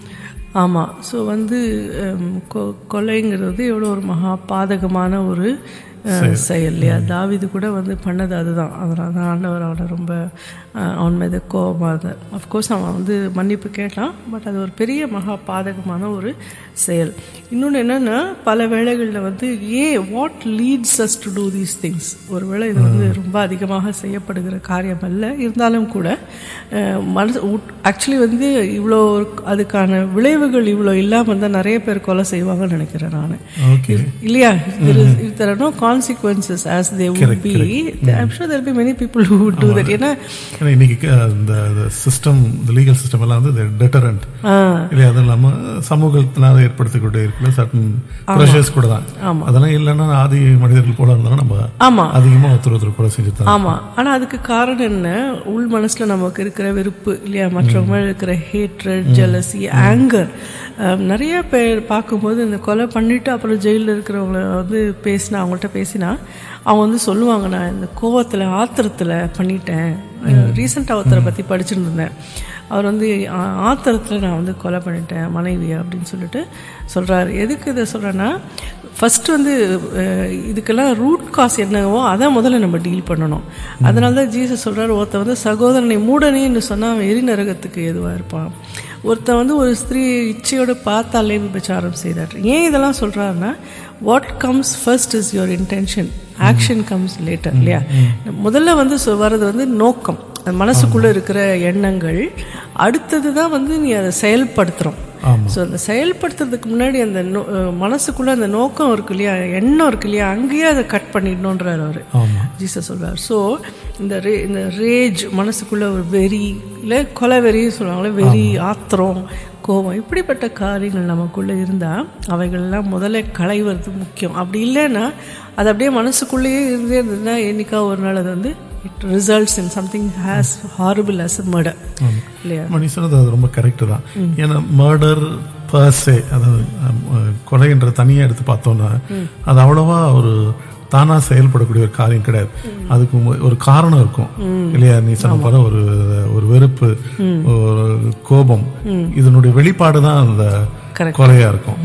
ஆமாம் ஸோ வந்து ஹம், கொ- கொலைங்கிறது எவ்வளோ ஒரு மகா பாதகமான ஒரு அஹ், செயல் இல்லையா தாவீது கூட வந்து பண்ணது அதுதான் அதனால தான் ஆண்டவர் அவனை ரொம்ப அஹ், அவன் மீது கோபமாக அஃப்கோர்ஸ் அவன் வந்து மன்னிப்பு கேட்டான் பட் அது ஒரு பெரிய மகா பாதகமான ஒரு செயல் இன்னொன்று என்னென்னா பல வேளைகளில் வந்து ஏன் what leads us to do these things ஒருவேளை இது வந்து ரொம்ப அதிகமாக செய்யப்படுகிற காரியம் அல்ல இருந்தாலும் கூட அஹ், மனசு ஆக்சுவலி வந்து இவ்வளோ அதுக்கான விளைவுகள் இவ்வளோ இல்லாமல் இருந்தால் நிறைய பேர் கொலை செய்வாங்கன்னு நினைக்கிறேன் நான் ஓகே இல்லையா if there are no consequences as they would be i'm sure there'll be many people who would do that ஏன்னா ஏன்னா இன்னைக்கு க- இந்த சிஸ்டம் இந்த லீகல் சிஸ்டம் எல்லாம் வந்து டெட்டரண்ட் இல்லையா அது இல்லாம சமூகத்தினால ஏற்படுத்தக்கூடிய இருக்கிற சட்டன் ப்ரெஷர்ஸ் கூட தான் அதெல்லாம் இல்லைன்னா ஆதி மனிதர்கள் போல இருந்தாலும் நம்ம ஆமா அதிகமா ஒருத்தர் ஒருத்தர் கூட செஞ்சுதான் ஆமா ஆனா அதுக்கு காரணம் என்ன உள் மனசுல நமக்கு இருக்கிற வெறுப்பு இல்லையா மற்றவங்க மேல இருக்கிற ஹேட்ரட் ஜெலசி ஆங்கர் நிறைய பேர் பார்க்கும்போது இந்த கொலை பண்ணிட்டு அப்புறம் ஜெயிலில் இருக்கிறவங்கள வந்து பேசினா அவங்கள்ட்ட பேசினா அவங்க வந்து சொல்லுவாங்க நான் இந்த கோவத்தில் ஆத்திரத்தில் பண்ணிட்டேன் ரீசெண்டாக ஒருத்தரை பற்றி படிச்சுட்டு இருந்தேன் அவர் வந்து ஆ- ஆத்திரத்தில் நான் வந்து கொலை பண்ணிட்டேன் மனைவி அப்படின்னு சொல்லிட்டு சொல்கிறாரு எதுக்கு இதை சொல்கிறேன்னா ஃபஸ்ட்டு வந்து அஹ், இதுக்கெல்லாம் ரூட் காஸ் என்னவோ அதை முதல்ல நம்ம டீல் பண்ணணும் அதனால தான் ஜீசஸ் சொல்கிறார் ஒருத்தன் வந்து சகோதரனை மூடனேன்னு சொன்னால் அவன் எரி நரகத்துக்கு எதுவாக இருப்பான் ஒருத்தன் வந்து ஒரு ஸ்திரீ இச்சையோடு பார்த்தாலே விபச்சாரம் செய்தார் ஏன் இதெல்லாம் சொல்கிறாருன்னா what comes first is your intention action comes later இல்லையா முதல்ல வந்து சொ- வர்றது வந்து நோக்கம் அந்த மனசுக்குள்ளே இருக்கிற எண்ணங்கள் அடுத்தது தான் வந்து நீ அதை செயல்படுத்துகிறோம் ஸோ அந்த செயல்படுத்துறதுக்கு முன்னாடி அந்த நோ- அஹ் மனசுக்குள்ள அந்த நோக்கம் இருக்கு இல்லையா எண்ணம் இருக்கு இல்லையா அங்கேயே அதை கட் பண்ணிடணுன்றார் அவர் ஆமா ஜீசஸ் சொல்றார் ஸோ இந்த ரே இந்த ரேஜ் மனசுக்குள்ள ஒரு வெறி இல்லை கொலை வெறின்னு சொல்லுவாங்களே வெறி ஆத்திரம் கோபம் இப்படிப்பட்ட காரியங்கள் நமக்குள்ளே இருந்தால் அவைகள்லாம் முதல்ல களைவது முக்கியம் அப்படி இல்லைன்னா அது அப்படியே மனசுக்குள்ளேயே இருந்தே இருந்ததுன்னா என்னைக்கா ஒரு நாள் அது வந்து it results in something has horrible as murder இல்லையா ஆமா, நீ சொன்னது அது ரொம்ப கரெக்ட் தான் ஏன்னா மர்டர் பர்சே அதாவது அஹ், கொலைன்ற தனியா எடுத்து பார்த்தோம்னா அது அவ்வளவா ஒரு தானா செயல்படக்கூடிய ஒரு காரியம் கிடையாது அதுக்கு மு- ஒரு காரணம் இருக்கும் இல்லையா நீ சொன்ன போல ஒரு ஒரு வெறுப்பு ஒரு கோபம் இதனுடைய வெளிப்பாடு தான் அந்த Correct. கொலையா இருக்கும்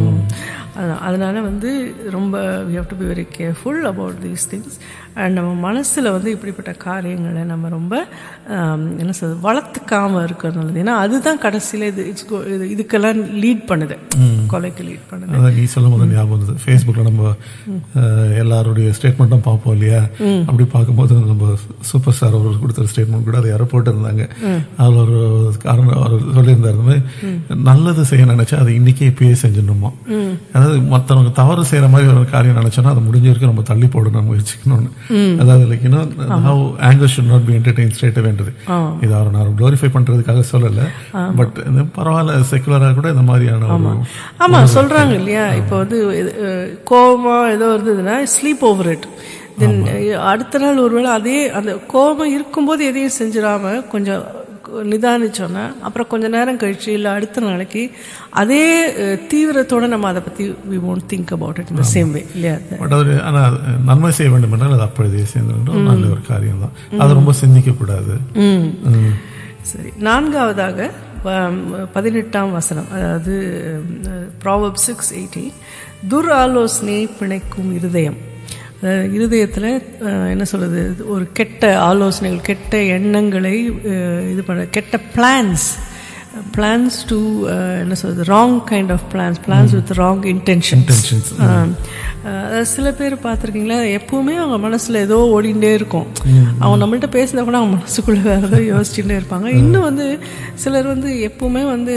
அதான் அதனால வந்து ரொம்ப we have to be very careful about these things and நம்ம மனசில் வந்து இப்படிப்பட்ட காரியங்களை நம்ம ரொம்ப ஆம், என்ன சொல்றது வளர்த்துக்காம இருக்கிறது நல்லது ஏன்னா அதுதான் கடைசியில் இது இட்ஸ் இது இதுக்கெல்லாம் லீட் பண்ணுது கொலைக்கு லீட் பண்ணுது அதான் நீ சொல்லும் போது ஞாபகம் வந்தது ஃபேஸ்புக்கில் நம்ம அஹ், எல்லாருடைய ஸ்டேட்மெண்ட்டும் பார்ப்போம் இல்லையா அப்படி பார்க்கும்போது நம்ம சூப்பர் ஸ்டார் அவர் கொடுத்த ஸ்டேட்மெண்ட் கூட அதை யாரோ போட்டிருந்தாங்க அதில் ஒரு காரணம் அவர் சொல்லியிருந்தார் இந்த மாதிரி நல்லது செய்ய நினைச்சா அதை இன்னைக்கே இப்பயே செஞ்சிடணுமா அதாவது மற்றவங்க தவறு செய்யற மாதிரி ஒரு காரியம் நினைச்சோன்னா அதை முடிஞ்ச வரைக்கும் நம்ம தள்ளி போடணும் முயற்சிக்கணும்னு அதாவது லைக் இன்னும் how anger should not be entertain straight வேண்டது இது அவர் நான் க்ளோரிஃபை பண்றதுக்காக சொல்லல பட் பரவாயில்ல செக்குலராக கூட இந்த மாதிரியான ஒரு ஆமாம் சொல்கிறாங்க இல்லையா இப்போ வந்து இது, அஹ், கோவமா ஏதோ இருந்ததுன்னா ஸ்லீப் ஓவர் இட் தென் அடுத்த நாள் ஒருவேளை அதே அந்த கோபம் இருக்கும்போது எதையும் செஞ்சிடாம கொஞ்சம் நிதானிச்சோன்னா அப்புறம் கொஞ்ச நேரம் கழிச்சு இல்லை அடுத்த நாளைக்கு அதே அஹ், தீவிரத்தோட நம்ம அதை பற்றி we won't think about it இந்த சேம் வே இல்லையா பட் அது ஆனால் நன்மை செய்ய வேண்டும் என்றால் அது அப்பொழுதே சேர்ந்து நல்ல ஒரு காரியம் தான் அது ரொம்ப சிந்திக்க கூடாது ம். சரி நான்காவதாக ப- பதினெட்டாம் வசனம் அதாவது ப்ராவப் சிக்ஸ் எயிட்டி துர் ஆலோசனை பிணைக்கும் இருதயம் அதாவது இருதயத்தில் என்ன சொல்றது ஒரு கெட்ட ஆலோசனைகள் கெட்ட எண்ணங்களை அஹ், இது பண்ண கெட்ட பிளான்ஸ் பிளான்ஸ் டு என்ன சொல்றது wrong kind of plans plans with wrong intentions Intentions. அதாவது சில பேர் பார்த்துருக்கீங்களா எப்பவுமே அவங்க மனசுல ஏதோ ஓடிண்டே இருக்கும் அவங்க நம்மள்ட்ட பேசினா கூட அவங்க மனசுக்குள்ள வேற ஏதோ யோசிச்சுட்டே இருப்பாங்க இன்னும் வந்து சிலர் வந்து எப்பவுமே வந்து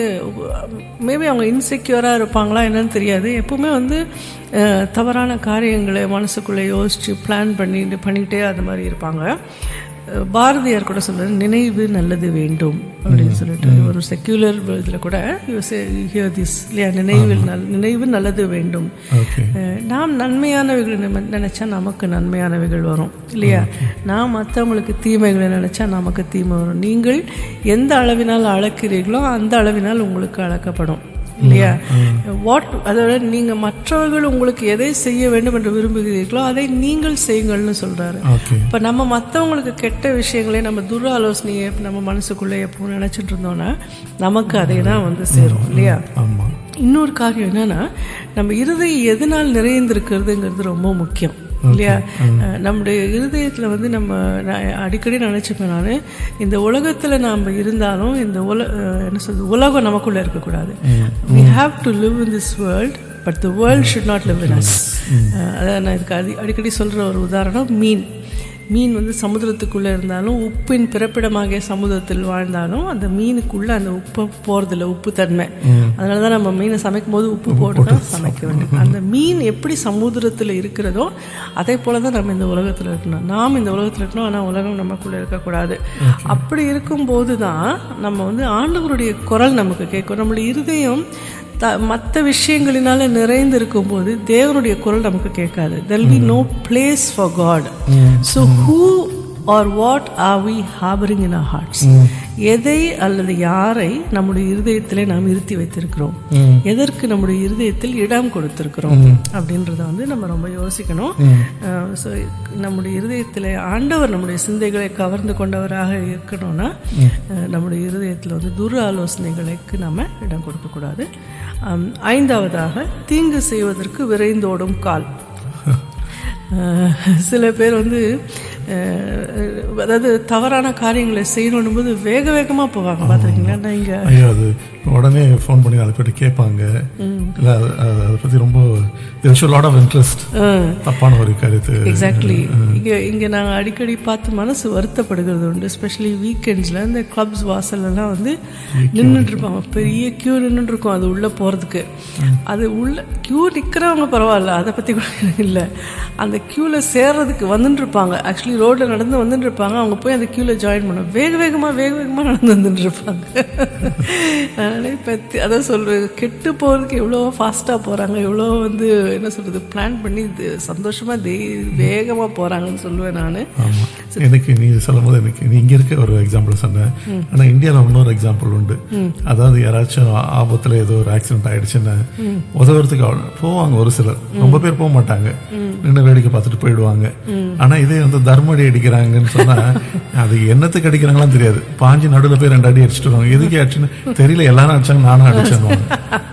மேபி அவங்க இன்செக்யூராக இருப்பாங்களா என்னன்னு தெரியாது எப்பவுமே வந்து அஹ், தவறான காரியங்களை மனசுக்குள்ளே யோசிச்சு பிளான் பண்ணிட்டு பண்ணிக்கிட்டே அது மாதிரி இருப்பாங்க அஹ், பாரதியார் கூட சொல்றாரு நினைவு நல்லது வேண்டும் அப்படின்னு சொல்லிட்டு ஒரு செக்யூலர் இதில் கூட ஹியர் திஸ் இல்லையா நினைவில் நல் நினைவு நல்லது வேண்டும் ஓகே அஹ் நாம் நன்மையானவைகளை நிம- நினைச்சா நமக்கு நன்மையானவைகள் வரும் இல்லையா நாம் மற்றவங்களுக்கு தீமைகளை நினைச்சா நமக்கு தீமை வரும் நீங்கள் எந்த அளவினால் அளக்கிறீர்களோ அந்த அளவினால் உங்களுக்கு அளக்கப்படும் இல்லையா வாட் அதோட நீங்க மற்றவர்கள் உங்களுக்கு எதை செய்ய வேண்டும் என்று விரும்புகிறீர்களோ அதை நீங்கள் செய்யுங்கள்னு சொல்றாரு ஓகே இப்போ நம்ம மற்றவங்களுக்கு கெட்ட விஷயங்களே நம்ம துர் ஆலோசனையை நம்ம மனசுக்குள்ளே எப்போ நினைச்சிட்டு இருந்தோம்னா நமக்கு அதே தான் வந்து சேரும் இல்லையா ஆமாம் இன்னொரு காரியம் என்னன்னா நம்ம இருதயம் எதனால் நிறைந்திருக்கிறதுங்கிறது ரொம்ப முக்கியம் இல்லையா அஹ் நம்முடைய இருதயத்துல வந்து நம்ம நான் அடிக்கடி நினைச்சுப்பேன் நான் இந்த உலகத்துல நாம இருந்தாலும் இந்த உல அஹ் என்ன சொல்றது உலகம் நமக்குள்ள இருக்கக்கூடாது we have to live in this world பட் the world should not live in us அஹ் அதான் நான் இதுக்கு அடி அடிக்கடி சொல்ற ஒரு உதாரணம் மீன் மீன் வந்து சமுத்திரத்துக்குள்ளே இருந்தாலும் உப்பின் பிறப்பிடமாகிய சமுதிரத்தில் வாழ்ந்தாலும் அந்த மீனுக்குள்ள அந்த உப்பு போகிறதில்ல உப்பு தன்மை அதனால தான் நம்ம மீனை சமைக்கும் போது உப்பு போட்டு தான் சமைக்க வேண்டும் அந்த மீன் எப்படி சமுத்திரத்தில் இருக்கிறதோ அதே போல தான் நம்ம இந்த உலகத்தில் இருக்கணும் நாம் இந்த உலகத்தில் இருக்கணும் ஆனால் உலகம் நமக்குள்ளே இருக்கக்கூடாது அப்படி இருக்கும்போது தான் நம்ம வந்து ஆண்டவருடைய குரல் நமக்கு கேட்கும் நம்மளுடைய இருதயம் த மற்ற விஷயங்களினால நிறைந்து இருக்கும்போது தேவனுடைய குரல் நமக்கு கேட்காது there'll be no place for God so who are what are we harbouring in our hearts எதை அல்லது யாரை நம்முடைய இருதயத்திலே நாம் இருத்தி வைத்திருக்கிறோம் எதற்கு நம்முடைய இருதயத்தில் இடம் கொடுத்திருக்கிறோம் அப்படின்றத வந்து நம்ம ரொம்ப யோசிக்கணும் ஸோ நம்முடைய இருதயத்தில் ஆண்டவர் நம்முடைய சிந்தைகளை கவர்ந்து கொண்டவராக இருக்கணும்னா அஹ், நம்முடைய இருதயத்தில் வந்து துர் ஆலோசனைகளுக்கு நம்ம இடம் கொடுக்கக்கூடாது ஆம், ஐந்தாவதாக தீங்கு செய்வதற்கு விரைந்தோடும் கால் அஹ், சில பேர் வந்து அஹ், அதாவது தவறான காரியங்களை செய்யணும் போது வேக வேகமாக போவாங்க பார்த்துருக்கீங்களா நான் இங்கே ஐயோ அது உடனே ஃபோன் பண்ணி அதை பற்றி கேட்பாங்க இல்லை அது அது- அதை பற்றி ரொம்ப லாட் ஆஃப் இன்ட்ரெஸ்ட் தப்பான ஒரு கருத்து எக்ஸாக்ட்லி இங்கே இங்கே நாங்கள் அடிக்கடி பார்த்து மனசு வருத்தப்படுகிறது உண்டு எஸ்பெஷலி வீக்கெண்ட்ஸில் இந்த கிளப்ஸ் வாசல்லலாம் வந்து நின்றுட்டு இருப்பாங்க பெரிய க்யூ நின்றுட்டு இருக்கும் அது உள்ளே போகிறதுக்கு அது உள்ள க்யூ நிற்கிறவங்க பரவாயில்ல அதை பற்றி கூட எனக்கு இல்லை அந்த க்யூவில் சேர்றதுக்கு வந்துட்டு இருப்பாங்க ஆக்சுவலி ரோட்டில் நடந்து வந்துட்டு இருப்பாங்க அவங்க போய் அந்த க்யூவில் ஜாயின் பண்ண வேக வேகமாக வேக வேகமாக நடந்து வந்துட்டு இருப்பாங்க அதனால இப்போ அதான் சொல்கிறேன் கெட்டு போகிறதுக்கு எவ்வளோ ஃபாஸ்ட்டாக போகிறாங்க எவ்வளோ வந்து என்ன சொல்கிறது பிளான் பண்ணி இது சந்தோஷமாக தே வேகமாக போகிறாங்கன்னு சொல்லுவேன் நான் ஆமா எனக்கு நீ சொல்லும் போது எனக்கு நீ இங்க இருக்க ஒரு எக்ஸாம்பிள் சொன்னேன் ஆனா இந்தியால இன்னொரு எக்ஸாம்பிள் உண்டு அதாவது யாராச்சும் ஆ- ஆபத்துல ஏதோ ஒரு ஆக்சிடென்ட் ஆயிடுச்சுன்னா உதவுறதுக்கு அவ- போவாங்க ஒரு சிலர் ரொம்ப பேர் போக மாட்டாங்க நின்று வேடிக்கை பார்த்துட்டு போயிடுவாங்க ஆனா இதே வந்து தர்மடி அடிக்கிறாங்கன்னு சொன்னா அது என்னத்துக்கு அடிக்கிறாங்களாம் தெரியாது பாஞ்சு நடுவுல போய் ரெண்டு அடி அடிச்சுட்டு வருவாங்க எதுக்கு அடிச்சுன்னு தெரியல எல்லாரும் அடிச்சாங்க நானும் அடிச்சேன்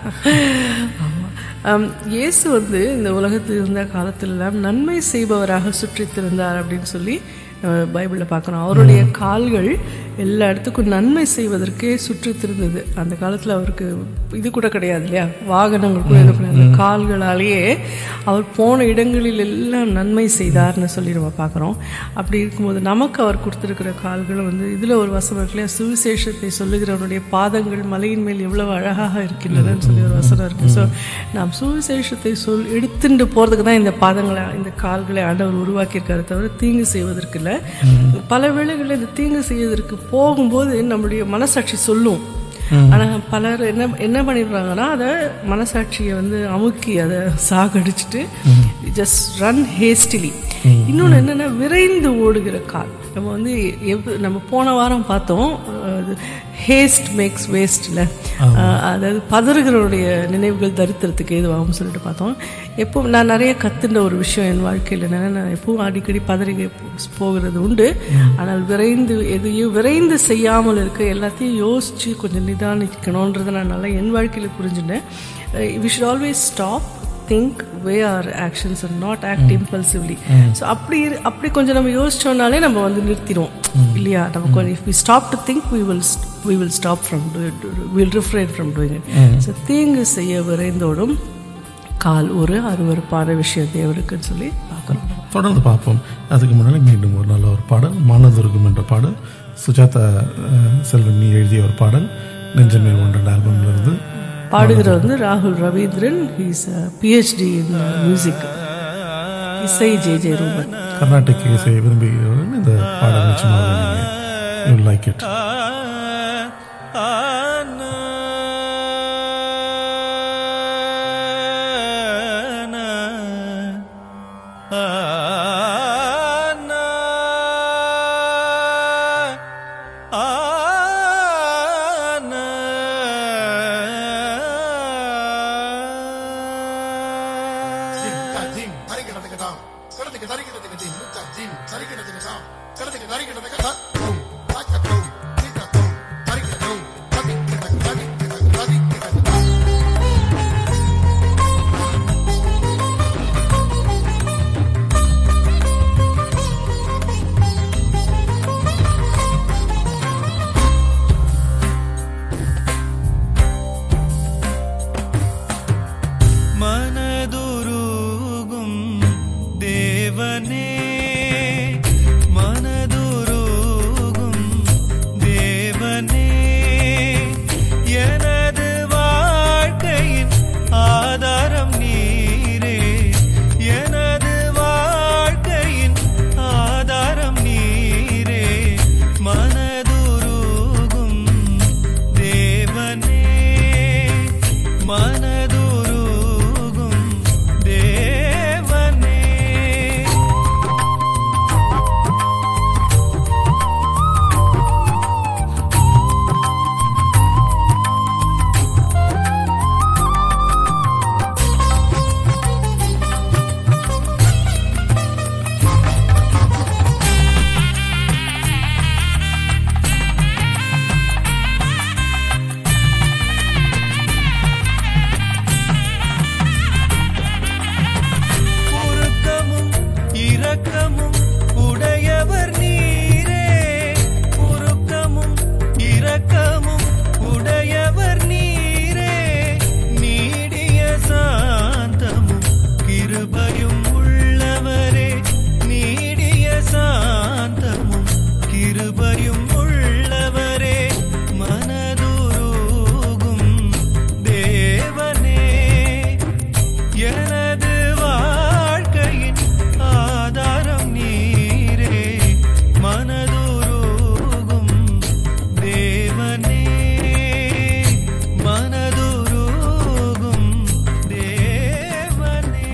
ஆம், இயேசு வந்து இந்த உலகத்தில் இருந்த காலத்திலெல்லாம் நன்மை செய்பவராக சுற்றித் திரிந்தார் அப்படின்னு சொல்லி நம்ம பைபிளில் பார்க்குறோம் அவருடைய கால்கள் எல்லா இடத்துக்கும் நன்மை செய்வதற்கே சுற்றித் திரிந்தது அந்த காலத்தில் அவருக்கு இது கூட கிடையாது இல்லையா வாகனங்கள் கூட இது கிடையாது கால்களாலேயே அவர் போன இடங்களில் எல்லாம் நன்மை செய்தார்னு சொல்லி நம்ம பார்க்குறோம் அப்படி இருக்கும்போது நமக்கு அவர் கொடுத்துருக்கிற கால்கள் வந்து இதில் ஒரு வசனம் இருக்கு இல்லையா சுவிசேஷத்தை சொல்லுகிறவனுடைய பாதங்கள் மலையின் மேல் எவ்வளவு அழகாக இருக்கின்றனன்னு சொல்லி ஒரு வசனம் இருக்கு ஸோ நாம் சுவிசேஷத்தை சொல் எடுத்துட்டு போகிறதுக்கு தான் இந்த பாதங்களை இந்த கால்களை ஆண்டவர் உருவாக்கியிருக்காரு தவிர தீங்கு செய்வதற்கு இல்லை பல வேளைகளில் இந்த தீங்கு செய்வதற்கு போகும்போது நம்முடைய மனசாட்சி சொல்லும் ஆனால் பலர் என்ன என்ன பண்ணிடுறாங்கன்னா அதை மனசாட்சியை வந்து அமுக்கி அதை சாகடிச்சிட்டு ஜஸ்ட் ரன் ஹேஸ்டிலி இன்னொன்று என்னென்னா விரைந்து ஓடுகிற கால் நம்ம வந்து எவ் நம்ம போன வாரம் பார்த்தோம் ஹேஸ்ட் மேக்ஸ் வேஸ்ட்டில் அதாவது பதறுகிறவருடைய நினைவுகள் தரித்திரத்துக்கு ஏதுவாகும் சொல்லிட்டு பார்த்தோம் எப்போ நான் நிறைய கத்துன்ற ஒரு விஷயம் என் வாழ்க்கையில் என்னன்னா நான் எப்பவும் அடிக்கடி பதறி போகிறது உண்டு ஆனால் விரைந்து எதையும் விரைந்து செய்யாமல் இருக்க எல்லாத்தையும் யோசித்து கொஞ்சம் நிதானிக்கணுன்றதை நான் நல்லா என் வாழ்க்கையில் புரிஞ்சுட்டேன் we should always stop think weigh our actions and not act impulsively so அப்படி இரு- அப்படி கொஞ்சம் நம்ம யோசிச்சோம்னாலே நம்ம வந்து நிறுத்திடுவோம் இல்லையா நம்ம கொஞ்சம் if we stop to think we will we will stop from will refrain from doing it so தீங்கு செய்ய விரைந்தோடும் கால் ஒரு அருவருப்பான விஷயம் தேவருக்குன்னு சொல்லி பார்க்குறோம் தொடர்ந்து பார்ப்போம் அதுக்கு முன்னாடி மீண்டும் ஒரு நல்ல ஒரு பாடல் மனதுருகும் என்ற பாடல் சுஜாதா அஹ், செல்வன் நீ எழுதிய ஒரு பாடல் நெஞ்சமே ஒன்றன் ஆல்பம்ல இருந்து பாடுகிற வந்து ராகுல் Ravindran he's PhD in music இசை ஜே ஜே ரூபன் கர்நாடிக் இசையை விரும்புகிறவர்கள் இந்த பாடல் நிச்சயமாக யூ லைக் இட் ஜிம் தரிக்கிடத்துக்குதான் கிடத்துக்கு தரிக்கிடத்துக்கு ஜிம் முச்சா ஜிம் தரிக்கிடத்துக்குதான் கிடத்துக்கு தரிக்கிடத்துக்கு தூம் தாக்கத்தூம் தீக்கத்தூம் தரிக்கிடத்தூம் ததிக்கிடக்கு ததிக்கிடக்கு ததிக்கிடக்கு மனதுருகும் தேவனே மனதுருகும் தேவனே எனது வாழ்க்கையின் ஆதாரம் நீரே எனது வாழ்க்கையின் ஆதாரம் நீரே மனதுருகும் தேவனே மனதுருகும் தேவனே உருக்கமும் இரக்கமும் உடையவர் நீரே உருக்கமும் இரக்கமும் உடையவர் நீரே நீடிய சாந்தமும் கிருபையும் உள்ளவரே நீடிய சாந்தமும் கிருபையும் உள்ளவரே மனதுருகும் தேவனே எனது வாழ்க்கையின் ஆதாரம் நீரே மனதுருகும் தேவனே மனதுருகும் தேவனே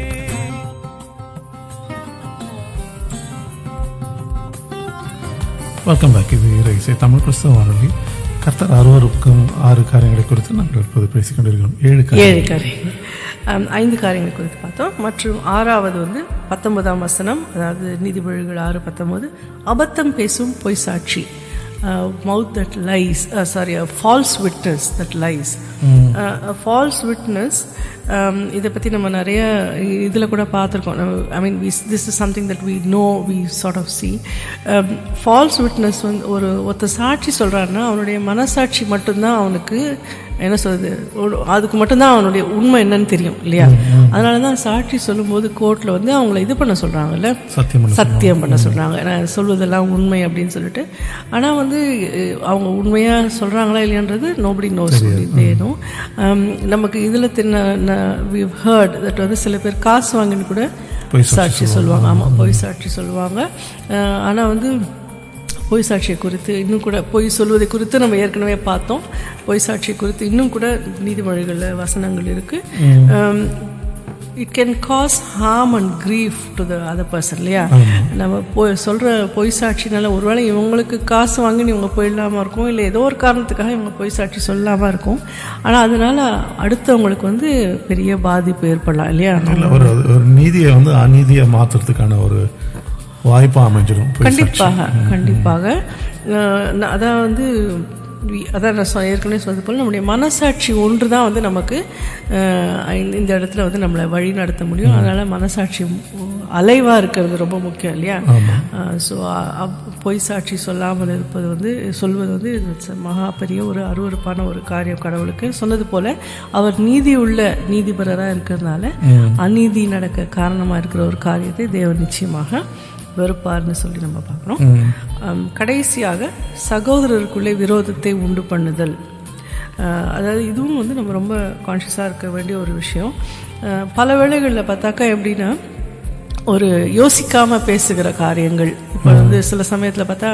வெல்கம் பேக் இது இறை இசை தமிழ் கிறிஸ்தவ வானொலி கர்த்தர் அறுவருக்கும் ஆறு காரியங்களை குறித்து நாங்கள் இப்போது பேசிக் கொண்டிருக்கிறோம் ஏழு காரியம் ஏழு காரியங்கள் ஆம், ஐந்து காரியங்கள் குறித்து பார்த்தோம் மற்றும் ஆறாவது வந்து பத்தொன்பதாம் வசனம் அதாவது நீதிமொழிகள் ஆறு பத்தொன்பது அபத்தம் பேசும் பொய் சாட்சி mouth that lies sorry false witness that lies false witness இதை பற்றி நம்ம நிறைய இதில் கூட பார்த்துருக்கோம் I mean we this is something that we know we sort of see false witness வந்து ஒரு ஒருத்த சாட்சி சொல்கிறாருன்னா அவனுடைய மனசாட்சி மட்டும்தான் அவனுக்கு என்ன சொல்றது ஒரு- அதுக்கு மட்டும்தான் அவனுடைய உண்மை என்னன்னு தெரியும் இல்லையா அதனால தான் சாட்சி சொல்லும்போது கோர்ட்டில் வந்து அவங்கள இது பண்ண சொல்கிறாங்கல்ல சத்தியம் பண்ண சத்தியம் பண்ண சொல்கிறாங்க நான் சொல்வதெல்லாம் உண்மை அப்படின்னு சொல்லிட்டு ஆனால் வந்து அஹ், அவங்க உண்மையாக சொல்கிறாங்களா இல்லையான்றது நோபடி நோஸ் தேனும் நமக்கு இதில் தின்ன வி ஹர்ட் தட் வந்து சில பேர் காசு வாங்கின்னு கூட பொய் சாட்சி சாட்சி சொல்லுவாங்க ஆமாம் பொய் சாட்சி சொல்லுவாங்க ஆனால் வந்து பொய் சாட்சியை குறித்து இன்னும் கூட பொய் சொல்வதை குறித்து நம்ம ஏற்கனவே பார்த்தோம் பொய் சாட்சியை குறித்து இன்னும் கூட நீதிமொழிகளில் வசனங்கள் இருக்குது it can cause harm and grief to the other person இல்லையா நம்ம போய் சொல்கிற பொய் சாட்சினால ஒருவேளை இவங்களுக்கு காசு வாங்கி இவங்க போயிடலாமல் இருக்கும் இல்லை ஏதோ ஒரு காரணத்துக்காக இவங்க பொய் சாட்சி சொல்லாமல் இருக்கும் ஆனால் அதனால அடுத்தவங்களுக்கு வந்து பெரிய பாதிப்பு ஏற்படலாம் இல்லையா இல்ல, ஒரு ஒரு நீதியை வந்து அநீதியை மாத்துறதுக்கான ஒரு வாய்ப்பா அமைஞ்சிடும் பொய் சாட்சி. கண்டிப்பாக கண்டிப்பாக அஹ் நான் அதான் வந்து வி- அதான் நான் சொ- ஏற்கனவே சொன்னது போல் நம்முடைய மனசாட்சி ஒன்று தான் வந்து நமக்கு அஹ், இந்த- இந்த இடத்துல வந்து நம்மளை வழி நடத்த முடியும் அதனால் மனசாட்சி அலைவாக இருக்கிறது ரொம்ப முக்கியம் இல்லையா ஸோ பொய் சாட்சி சொல்லாமல் இருப்பது வந்து சொல்வது வந்து it's a மகா பெரிய ஒரு அருவருப்பான ஒரு காரியம் கடவுளுக்கு சொன்னது போல அவர் நீதி உள்ள நீதிபரராக இருக்கிறதுனால அநீதி நடக்க காரணமாக இருக்கிற ஒரு காரியத்தை தேவன் நிச்சயமாக வெறுப்பார்னு சொல்லி நம்ம பார்க்குறோம் ஆம், கடைசியாக சகோதரருக்குள்ளே விரோதத்தை உண்டு பண்ணுதல் அஹ், அதாவது இதுவும் வந்து நம்ம ரொம்ப கான்ஷியஸாக இருக்க வேண்டிய ஒரு விஷயம் அஹ், பல வேளைகளில் பார்த்தாக்கா எப்படின்னா ஒரு யோசிக்காம பேசுகிற காரியங்கள் இப்போ வந்து சில சமயத்தில் பார்த்தா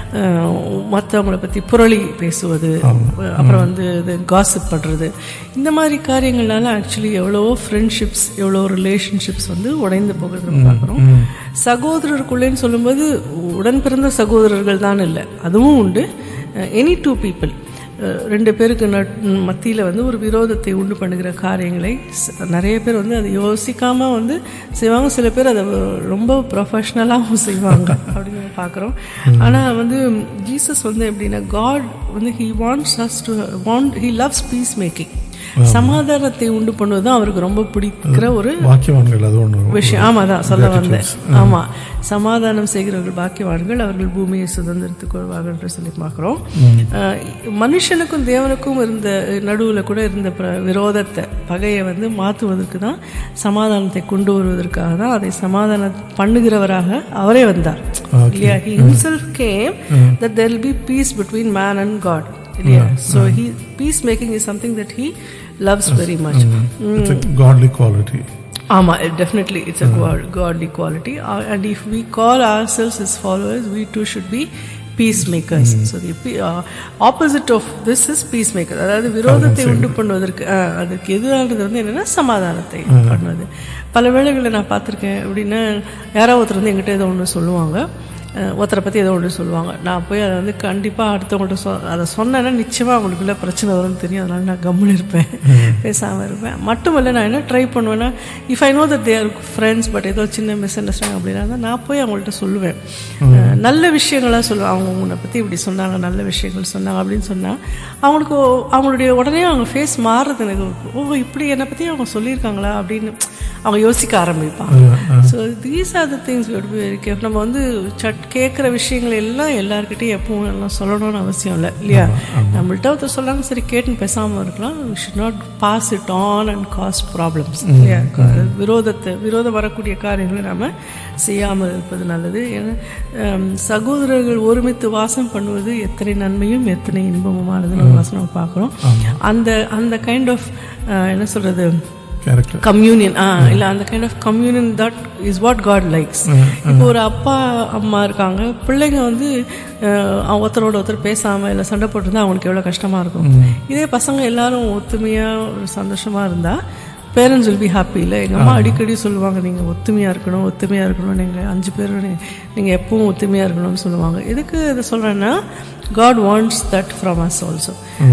மற்றவங்களை பற்றி புரளி பேசுவது அப்புறம் வந்து இது காசிப் பண்ணுறது இந்த மாதிரி காரியங்கள்னால ஆக்சுவலி எவ்வளவோ ஃப்ரெண்ட்ஷிப்ஸ் எவ்வளோ ரிலேஷன்ஷிப்ஸ் வந்து உடைந்து போகிறது நம்ம பார்க்குறோம் சகோதரருக்குள்ளேன்னு சொல்லும்போது உடன் பிறந்த சகோதரர்கள் தான் இல்லை அதுவும் உண்டு எனி டூ பீப்புள் ரெண்டு பேருக்கு மத்தியில் வந்து ஒரு விரோதத்தை உண்டு பண்ணுகிற காரியங்களை ச- நிறைய பேர் வந்து அதை யோசிக்காமல் வந்து செய்வாங்க சில பேர் அதை ரொம்ப ப்ரொஃபஷ்னலாகவும் செய்வாங்க அப்படின்னு நம்ம பார்க்குறோம் ஆனால் வந்து ஜீசஸ் வந்து எப்படின்னா காட் வந்து he wants us to want he loves peace making சமாதானத்தை உண்டு பண்ணுவது தான் அவருக்கு ரொம்ப பிடிக்கிற ஒரு வாக்கியவான்கள் அது ஒன்று விஷயம் ஆமா தான் சொல்ல வந்தேன் ஆமா சமாதானம் செய்கிறவர்கள் பாக்கியவான்கள் அவர்கள் பூமியை சுதந்திரத்துக் கொள்வார்கள் என்று சொல்லி பார்க்கிறோம் அஹ், மனுஷனுக்கும் தேவனுக்கும் இருந்த நடுவுல கூட இருந்த பிர- விரோதத்தை பகையை வந்து மாற்றுவதற்கு தான் சமாதானத்தை கொண்டு வருவதற்காக தான் அதை சமாதானம் பண்ணுகிறவராக அவரே வந்தார் இல்லையா he himself came that there will be peace between man and god இல்லையா so he peace making is something that he loves very much it's godly quality ஆமா definitely it's a god, godly quality Uh, and if we call ourselves his followers we too should be peacemakers so the pe- uh, opposite of this is peacemaker அதாவது விரோதத்தை உண்டு பண்ணுவதற்கு அஹ், அதுக்கு எதிரானது வந்து என்னன்னா சமாதானத்தை பண்ணுவது பல வேளைகளில் நான் பார்த்துருக்கேன் எப்படின்னா யாராவது ஒருத்தர் வந்து எங்கிட்ட ஏதோ ஒன்று சொல்லுவாங்க அஹ், ஒருத்தரை பற்றி ஏதோ ஒன்று சொல்லுவாங்க நான் போய் அதை வந்து கண்டிப்பாக அடுத்தவங்கள்ட்ட சொ அதை சொன்னேன்னா நிச்சயமாக அவங்களுக்குள்ள பிரச்சனை வரும்னு தெரியும் அதனால நான் கம்முன்னு இருப்பேன் பேசாமல் இருப்பேன் மட்டுமல்ல நான் என்ன ட்ரை பண்ணுவேன்னா if I know that their friends but ஏதோ சின்ன மிஸ் அண்டர்ஸ்டாண்டிங் அப்படின்னா இருந்தா நான் போய் அவங்கள்ட்ட சொல்லுவேன் அஹ், நல்ல விஷயங்களாக சொல்லுவேன் அவங்க உன்னை பற்றி இப்படி சொன்னாங்க நல்ல விஷயங்கள் சொன்னாங்க அப்படின்னு சொன்னால் அவங்களுக்கு அவங்களுடைய உடனே அவங்க ஃபேஸ் மாறுறது எனக்கு ஓ இப்படி என்னை பற்றி அவங்க சொல்லியிருக்காங்களா அப்படின்னு அவங்க யோசிக்க ஆரம்பிப்பாங்க so these are the things we be very care நம்ம வந்து சட் கேட்குற விஷயங்கள் எல்லாம் எல்லாருக்கிட்டையும் எப்பவும் எல்லாம் சொல்லணும்னு அவசியம் இல்லை இல்லையா நம்மள்ட்ட ஒருத்தர் சொல்லாங்க சரி கேட்டுன்னு பேசாமல் இருக்கலாம் we should not pass it on and cause problems இல்லையா விரோதத்தை விரோதம் வரக்கூடிய காரியங்களை நாம செய்யாமல் இருப்பது நல்லது ஏன்னா ஹம், சகோதரர்கள் ஒருமித்து வாசம் பண்ணுவது எத்தனை நன்மையும் எத்தனை இன்பமுமானதுன்னு ஒரு வசனம் பார்க்குறோம் அந்த அந்த கைண்ட் ஆஃப் என்ன சொல்றது கேரக்டர் கம்யூனியன் ஆ இல்ல அந்த kind of communion that is what God likes இப்போ ஒரு அப்பா அம்மா இருக்காங்க பிள்ளைங்க வந்து அஹ், அவங்க ஒருத்தரோட ஒருத்தர் பேசாம இல்ல சண்டை போட்டிருந்தா அவங்களுக்கு எவ்வளவு கஷ்டமா இருக்கும் இதே பசங்க எல்லாரும் ஒத்துமையா ஒரு சந்தோஷமா இருந்தா பேரண்ட்ஸ் வில் பி ஹாப்பி இல்லை எங்கள் அம்மா அடிக்கடி சொல்லுவாங்க நீங்கள் ஒத்துமையாக இருக்கணும் ஒத்துமையாக இருக்கணும் நீங்கள் அஞ்சு பேர் நீங்கள் எப்பவும் ஒத்துமையாக இருக்கணும்னு சொல்லுவாங்க எதுக்கு இதை சொல்கிறேன்னா God wants that from us also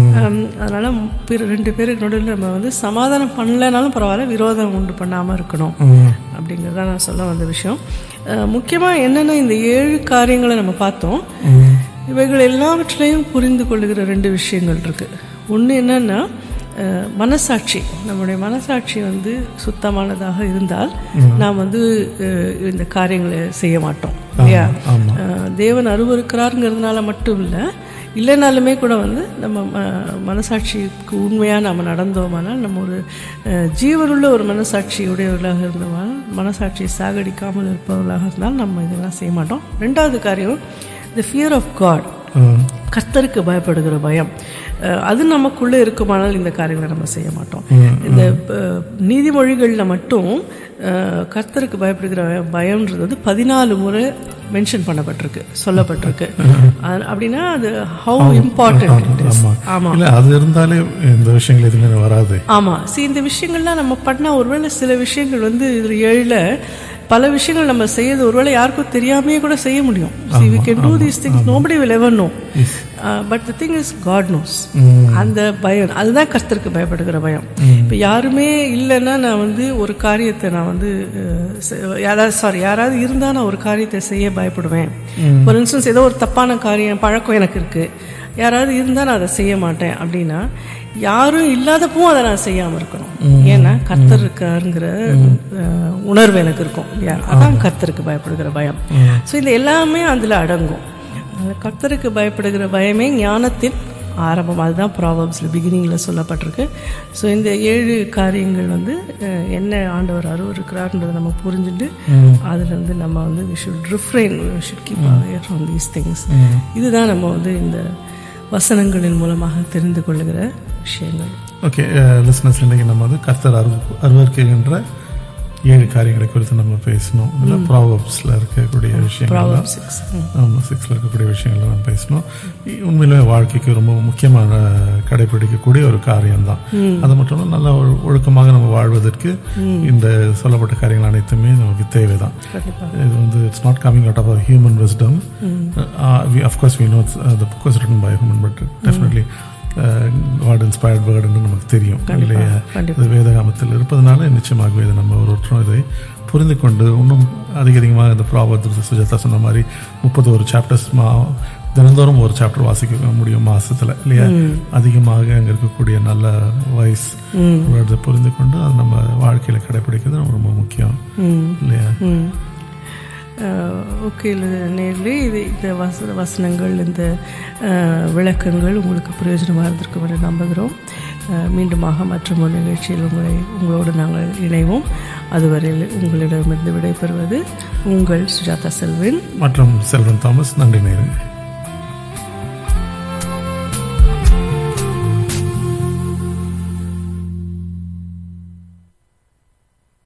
அதனால் பிற ரெண்டு பேருக்கு நடுவில் நம்ம வந்து சமாதானம் பண்ணலைனாலும் பரவாயில்ல விரோதம் உண்டு பண்ணாமல் இருக்கணும் அப்படிங்கிறத நான் சொல்ல வந்த விஷயம் முக்கியமாக என்னென்ன இந்த ஏழு காரியங்களை நம்ம பார்த்தோம் இவைகள் எல்லாவற்றிலையும் புரிந்து கொள்ளுகிற ரெண்டு விஷயங்கள் இருக்குது ஒன்று என்னன்னா அஹ், மனசாட்சி நம்முடைய மனசாட்சி வந்து சுத்தமானதாக இருந்தால் நாம் வந்து அஹ், இந்த காரியங்களை செய்ய மாட்டோம் இல்லையா அஹ், தேவன் அருவருக்கிறாருங்கிறதுனால மட்டும் இல்லை இல்லைனாலுமே கூட வந்து நம்ம ம- மனசாட்சிக்கு உண்மையாக நாம் நடந்தோமானால் நம்ம ஒரு அஹ், ஜீவனுள்ள ஒரு மனசாட்சி உடையவர்களாக இருந்தோமானால் மனசாட்சியை சாகடிக்காமல் இருப்பவர்களாக இருந்தால் நம்ம இதெல்லாம் செய்ய மாட்டோம் ரெண்டாவது காரியம் த ஃபியர் ஆஃப் காட் கர்த்தருக்கு பயப்படுகிற பயம் அஹ், அது நமக்குள்ளே இருக்குமானால் இந்த காரியங்களை நம்ம செய்ய மாட்டோம் இந்த அஹ், நீதிமொழிகளில் மட்டும் அஹ், கர்த்தருக்கு பயப்படுகிற பயம்ன்றது வந்து பதினாலு முறை மென்ஷன் பண்ணப்பட்டிருக்கு சொல்லப்பட்டிருக்கு அது- அப்படின்னா அது ஹவு இம்பார்ட்டன்ட் இட் இஸ் ஆமா ஆமா இல்ல அது இருந்தாலே இந்த விஷயங்கள் எதுவுமே வராது ஆமா see இந்த விஷயங்கள்லாம் நம்ம பண்ணா ஒருவேளை சில விஷயங்கள் வந்து இதுல ஏழுல பல விஷயங்கள் நம்ம செய்யறது ஒருவேளை யாருக்கும் தெரியாமையே கூட செய்ய முடியும் see we can do these things nobody will ever know uh, but the thing is god knows அந்த பயம் அதுதான் கர்த்தருக்கு பயப்படுகிற பயம் இப்போ யாருமே இல்லைன்னா நான் வந்து ஒரு காரியத்தை நான் வந்து அஹ், செ- யாராவது சாரி யாராவது இருந்தா நான் ஒரு காரியத்தை செய்ய பயப்படுவேன் ஃபார் இன்ஸ்டன்ஸ் ஏதோ ஒரு தப்பான காரியம் பழக்கம் எனக்கு இருக்கு யாராவது இருந்தால் நான் அதை செய்ய மாட்டேன் அப்படின்னா யாரும் இல்லாதப்பவும் அதை நான் செய்யாமல் இருக்கணும் ஏன்னா கர்த்தர் இருக்காருங்கிற அஹ், உணர்வு எனக்கு இருக்கும் இல்லையா அதான் கர்த்தருக்கு பயப்படுகிற பயம் ஸோ இந்த எல்லாமே அதில் அடங்கும் அதனால கர்த்தருக்கு பயப்படுகிற பயமே ஞானத்தின் ஆரம்பம் அதுதான் ப்ராபப்ஸில் பிகினிங்கில் சொல்லப்பட்டிருக்கு ஸோ இந்த ஏழு காரியங்கள் வந்து அஹ், என்ன ஆண்டவர் அருள் இருக்கிறார்ன்றதை நம்ம புரிஞ்சுட்டு அதுலேருந்து நம்ம வந்து we should refrain we should keep away from these things இதுதான் நம்ம வந்து இந்த வசனங்களின் மூலமாக தெரிந்து கொள்ளுகிற விஷயங்கள் ஓகே லிஸ்னஸ் இன்னைக்கு நம்ம வந்து கர்த்தர் அரு அருவருக்குகின்ற ஏழு காரியங்களை குறித்து நம்ம பேசணும் இல்லை ப்ராவப்ஸில் இருக்கக்கூடிய விஷயங்கள் ப்ராபப் சிக்ஸ் ஆமாம் சிக்ஸில் இருக்கக்கூடிய விஷயங்களை நம்ம பேசணும் இ- உண்மையிலுமே வாழ்க்கைக்கு ரொம்ப முக்கியமான கடைபிடிக்கக்கூடிய ஒரு காரியம்தான் அது மட்டும் இல்லை நல்ல ஒரு ஒழுக்கமாக நம்ம வாழ்வதற்கு இந்த சொல்லப்பட்ட காரியங்கள் அனைத்துமே நமக்கு தேவைதான் இது வந்து it's not coming out of a human wisdom of course we know the book was written by human but definitely God inspired வேர்டுன்னு நமக்கு தெரியும் இல்லையா கண்டிப்பா. இது வேதகாமத்தில் இருப்பதனால நிச்சயமாகவே இதை நம்ம ஒருத்தரும் இதை புரிந்து கொண்டு இன்னும் அதிக அதிகமாக இந்த ப்ராபத் சுஜாதா சொன்ன மாதிரி முப்பது ஒரு சாப்டர்ஸ் மா தினந்தோறும் ஒரு சாப்டர் வாசிக்க முடியும் மாசத்துல இல்லையா அதிகமாக அங்கே இருக்கக்கூடிய நல்ல வாய்ஸ் வேர்ட்ஸை புரிந்து கொண்டு அது நம்ம வாழ்க்கையில கடைபிடிக்கிறது ரொம்ப ரொம்ப முக்கியம் இல்லையா ஓகே நேரிலே இது இந்த வச வசனங்கள் இந்த அஹ், விளக்கங்கள் உங்களுக்கு பிரயோஜனமாக இருந்திருக்கும் என்று நம்புகிறோம் அஹ், மீண்டுமாக மற்றும் ஒரு நிகழ்ச்சியில் உங்களை உங்களோடு நாங்கள் இணைவோம் அதுவரையில் உங்களிடமிருந்து விடைபெறுவது உங்கள் சுஜாதா செல்வின் மற்றும் செல்வன் தாமஸ் நன்றி நேருங்க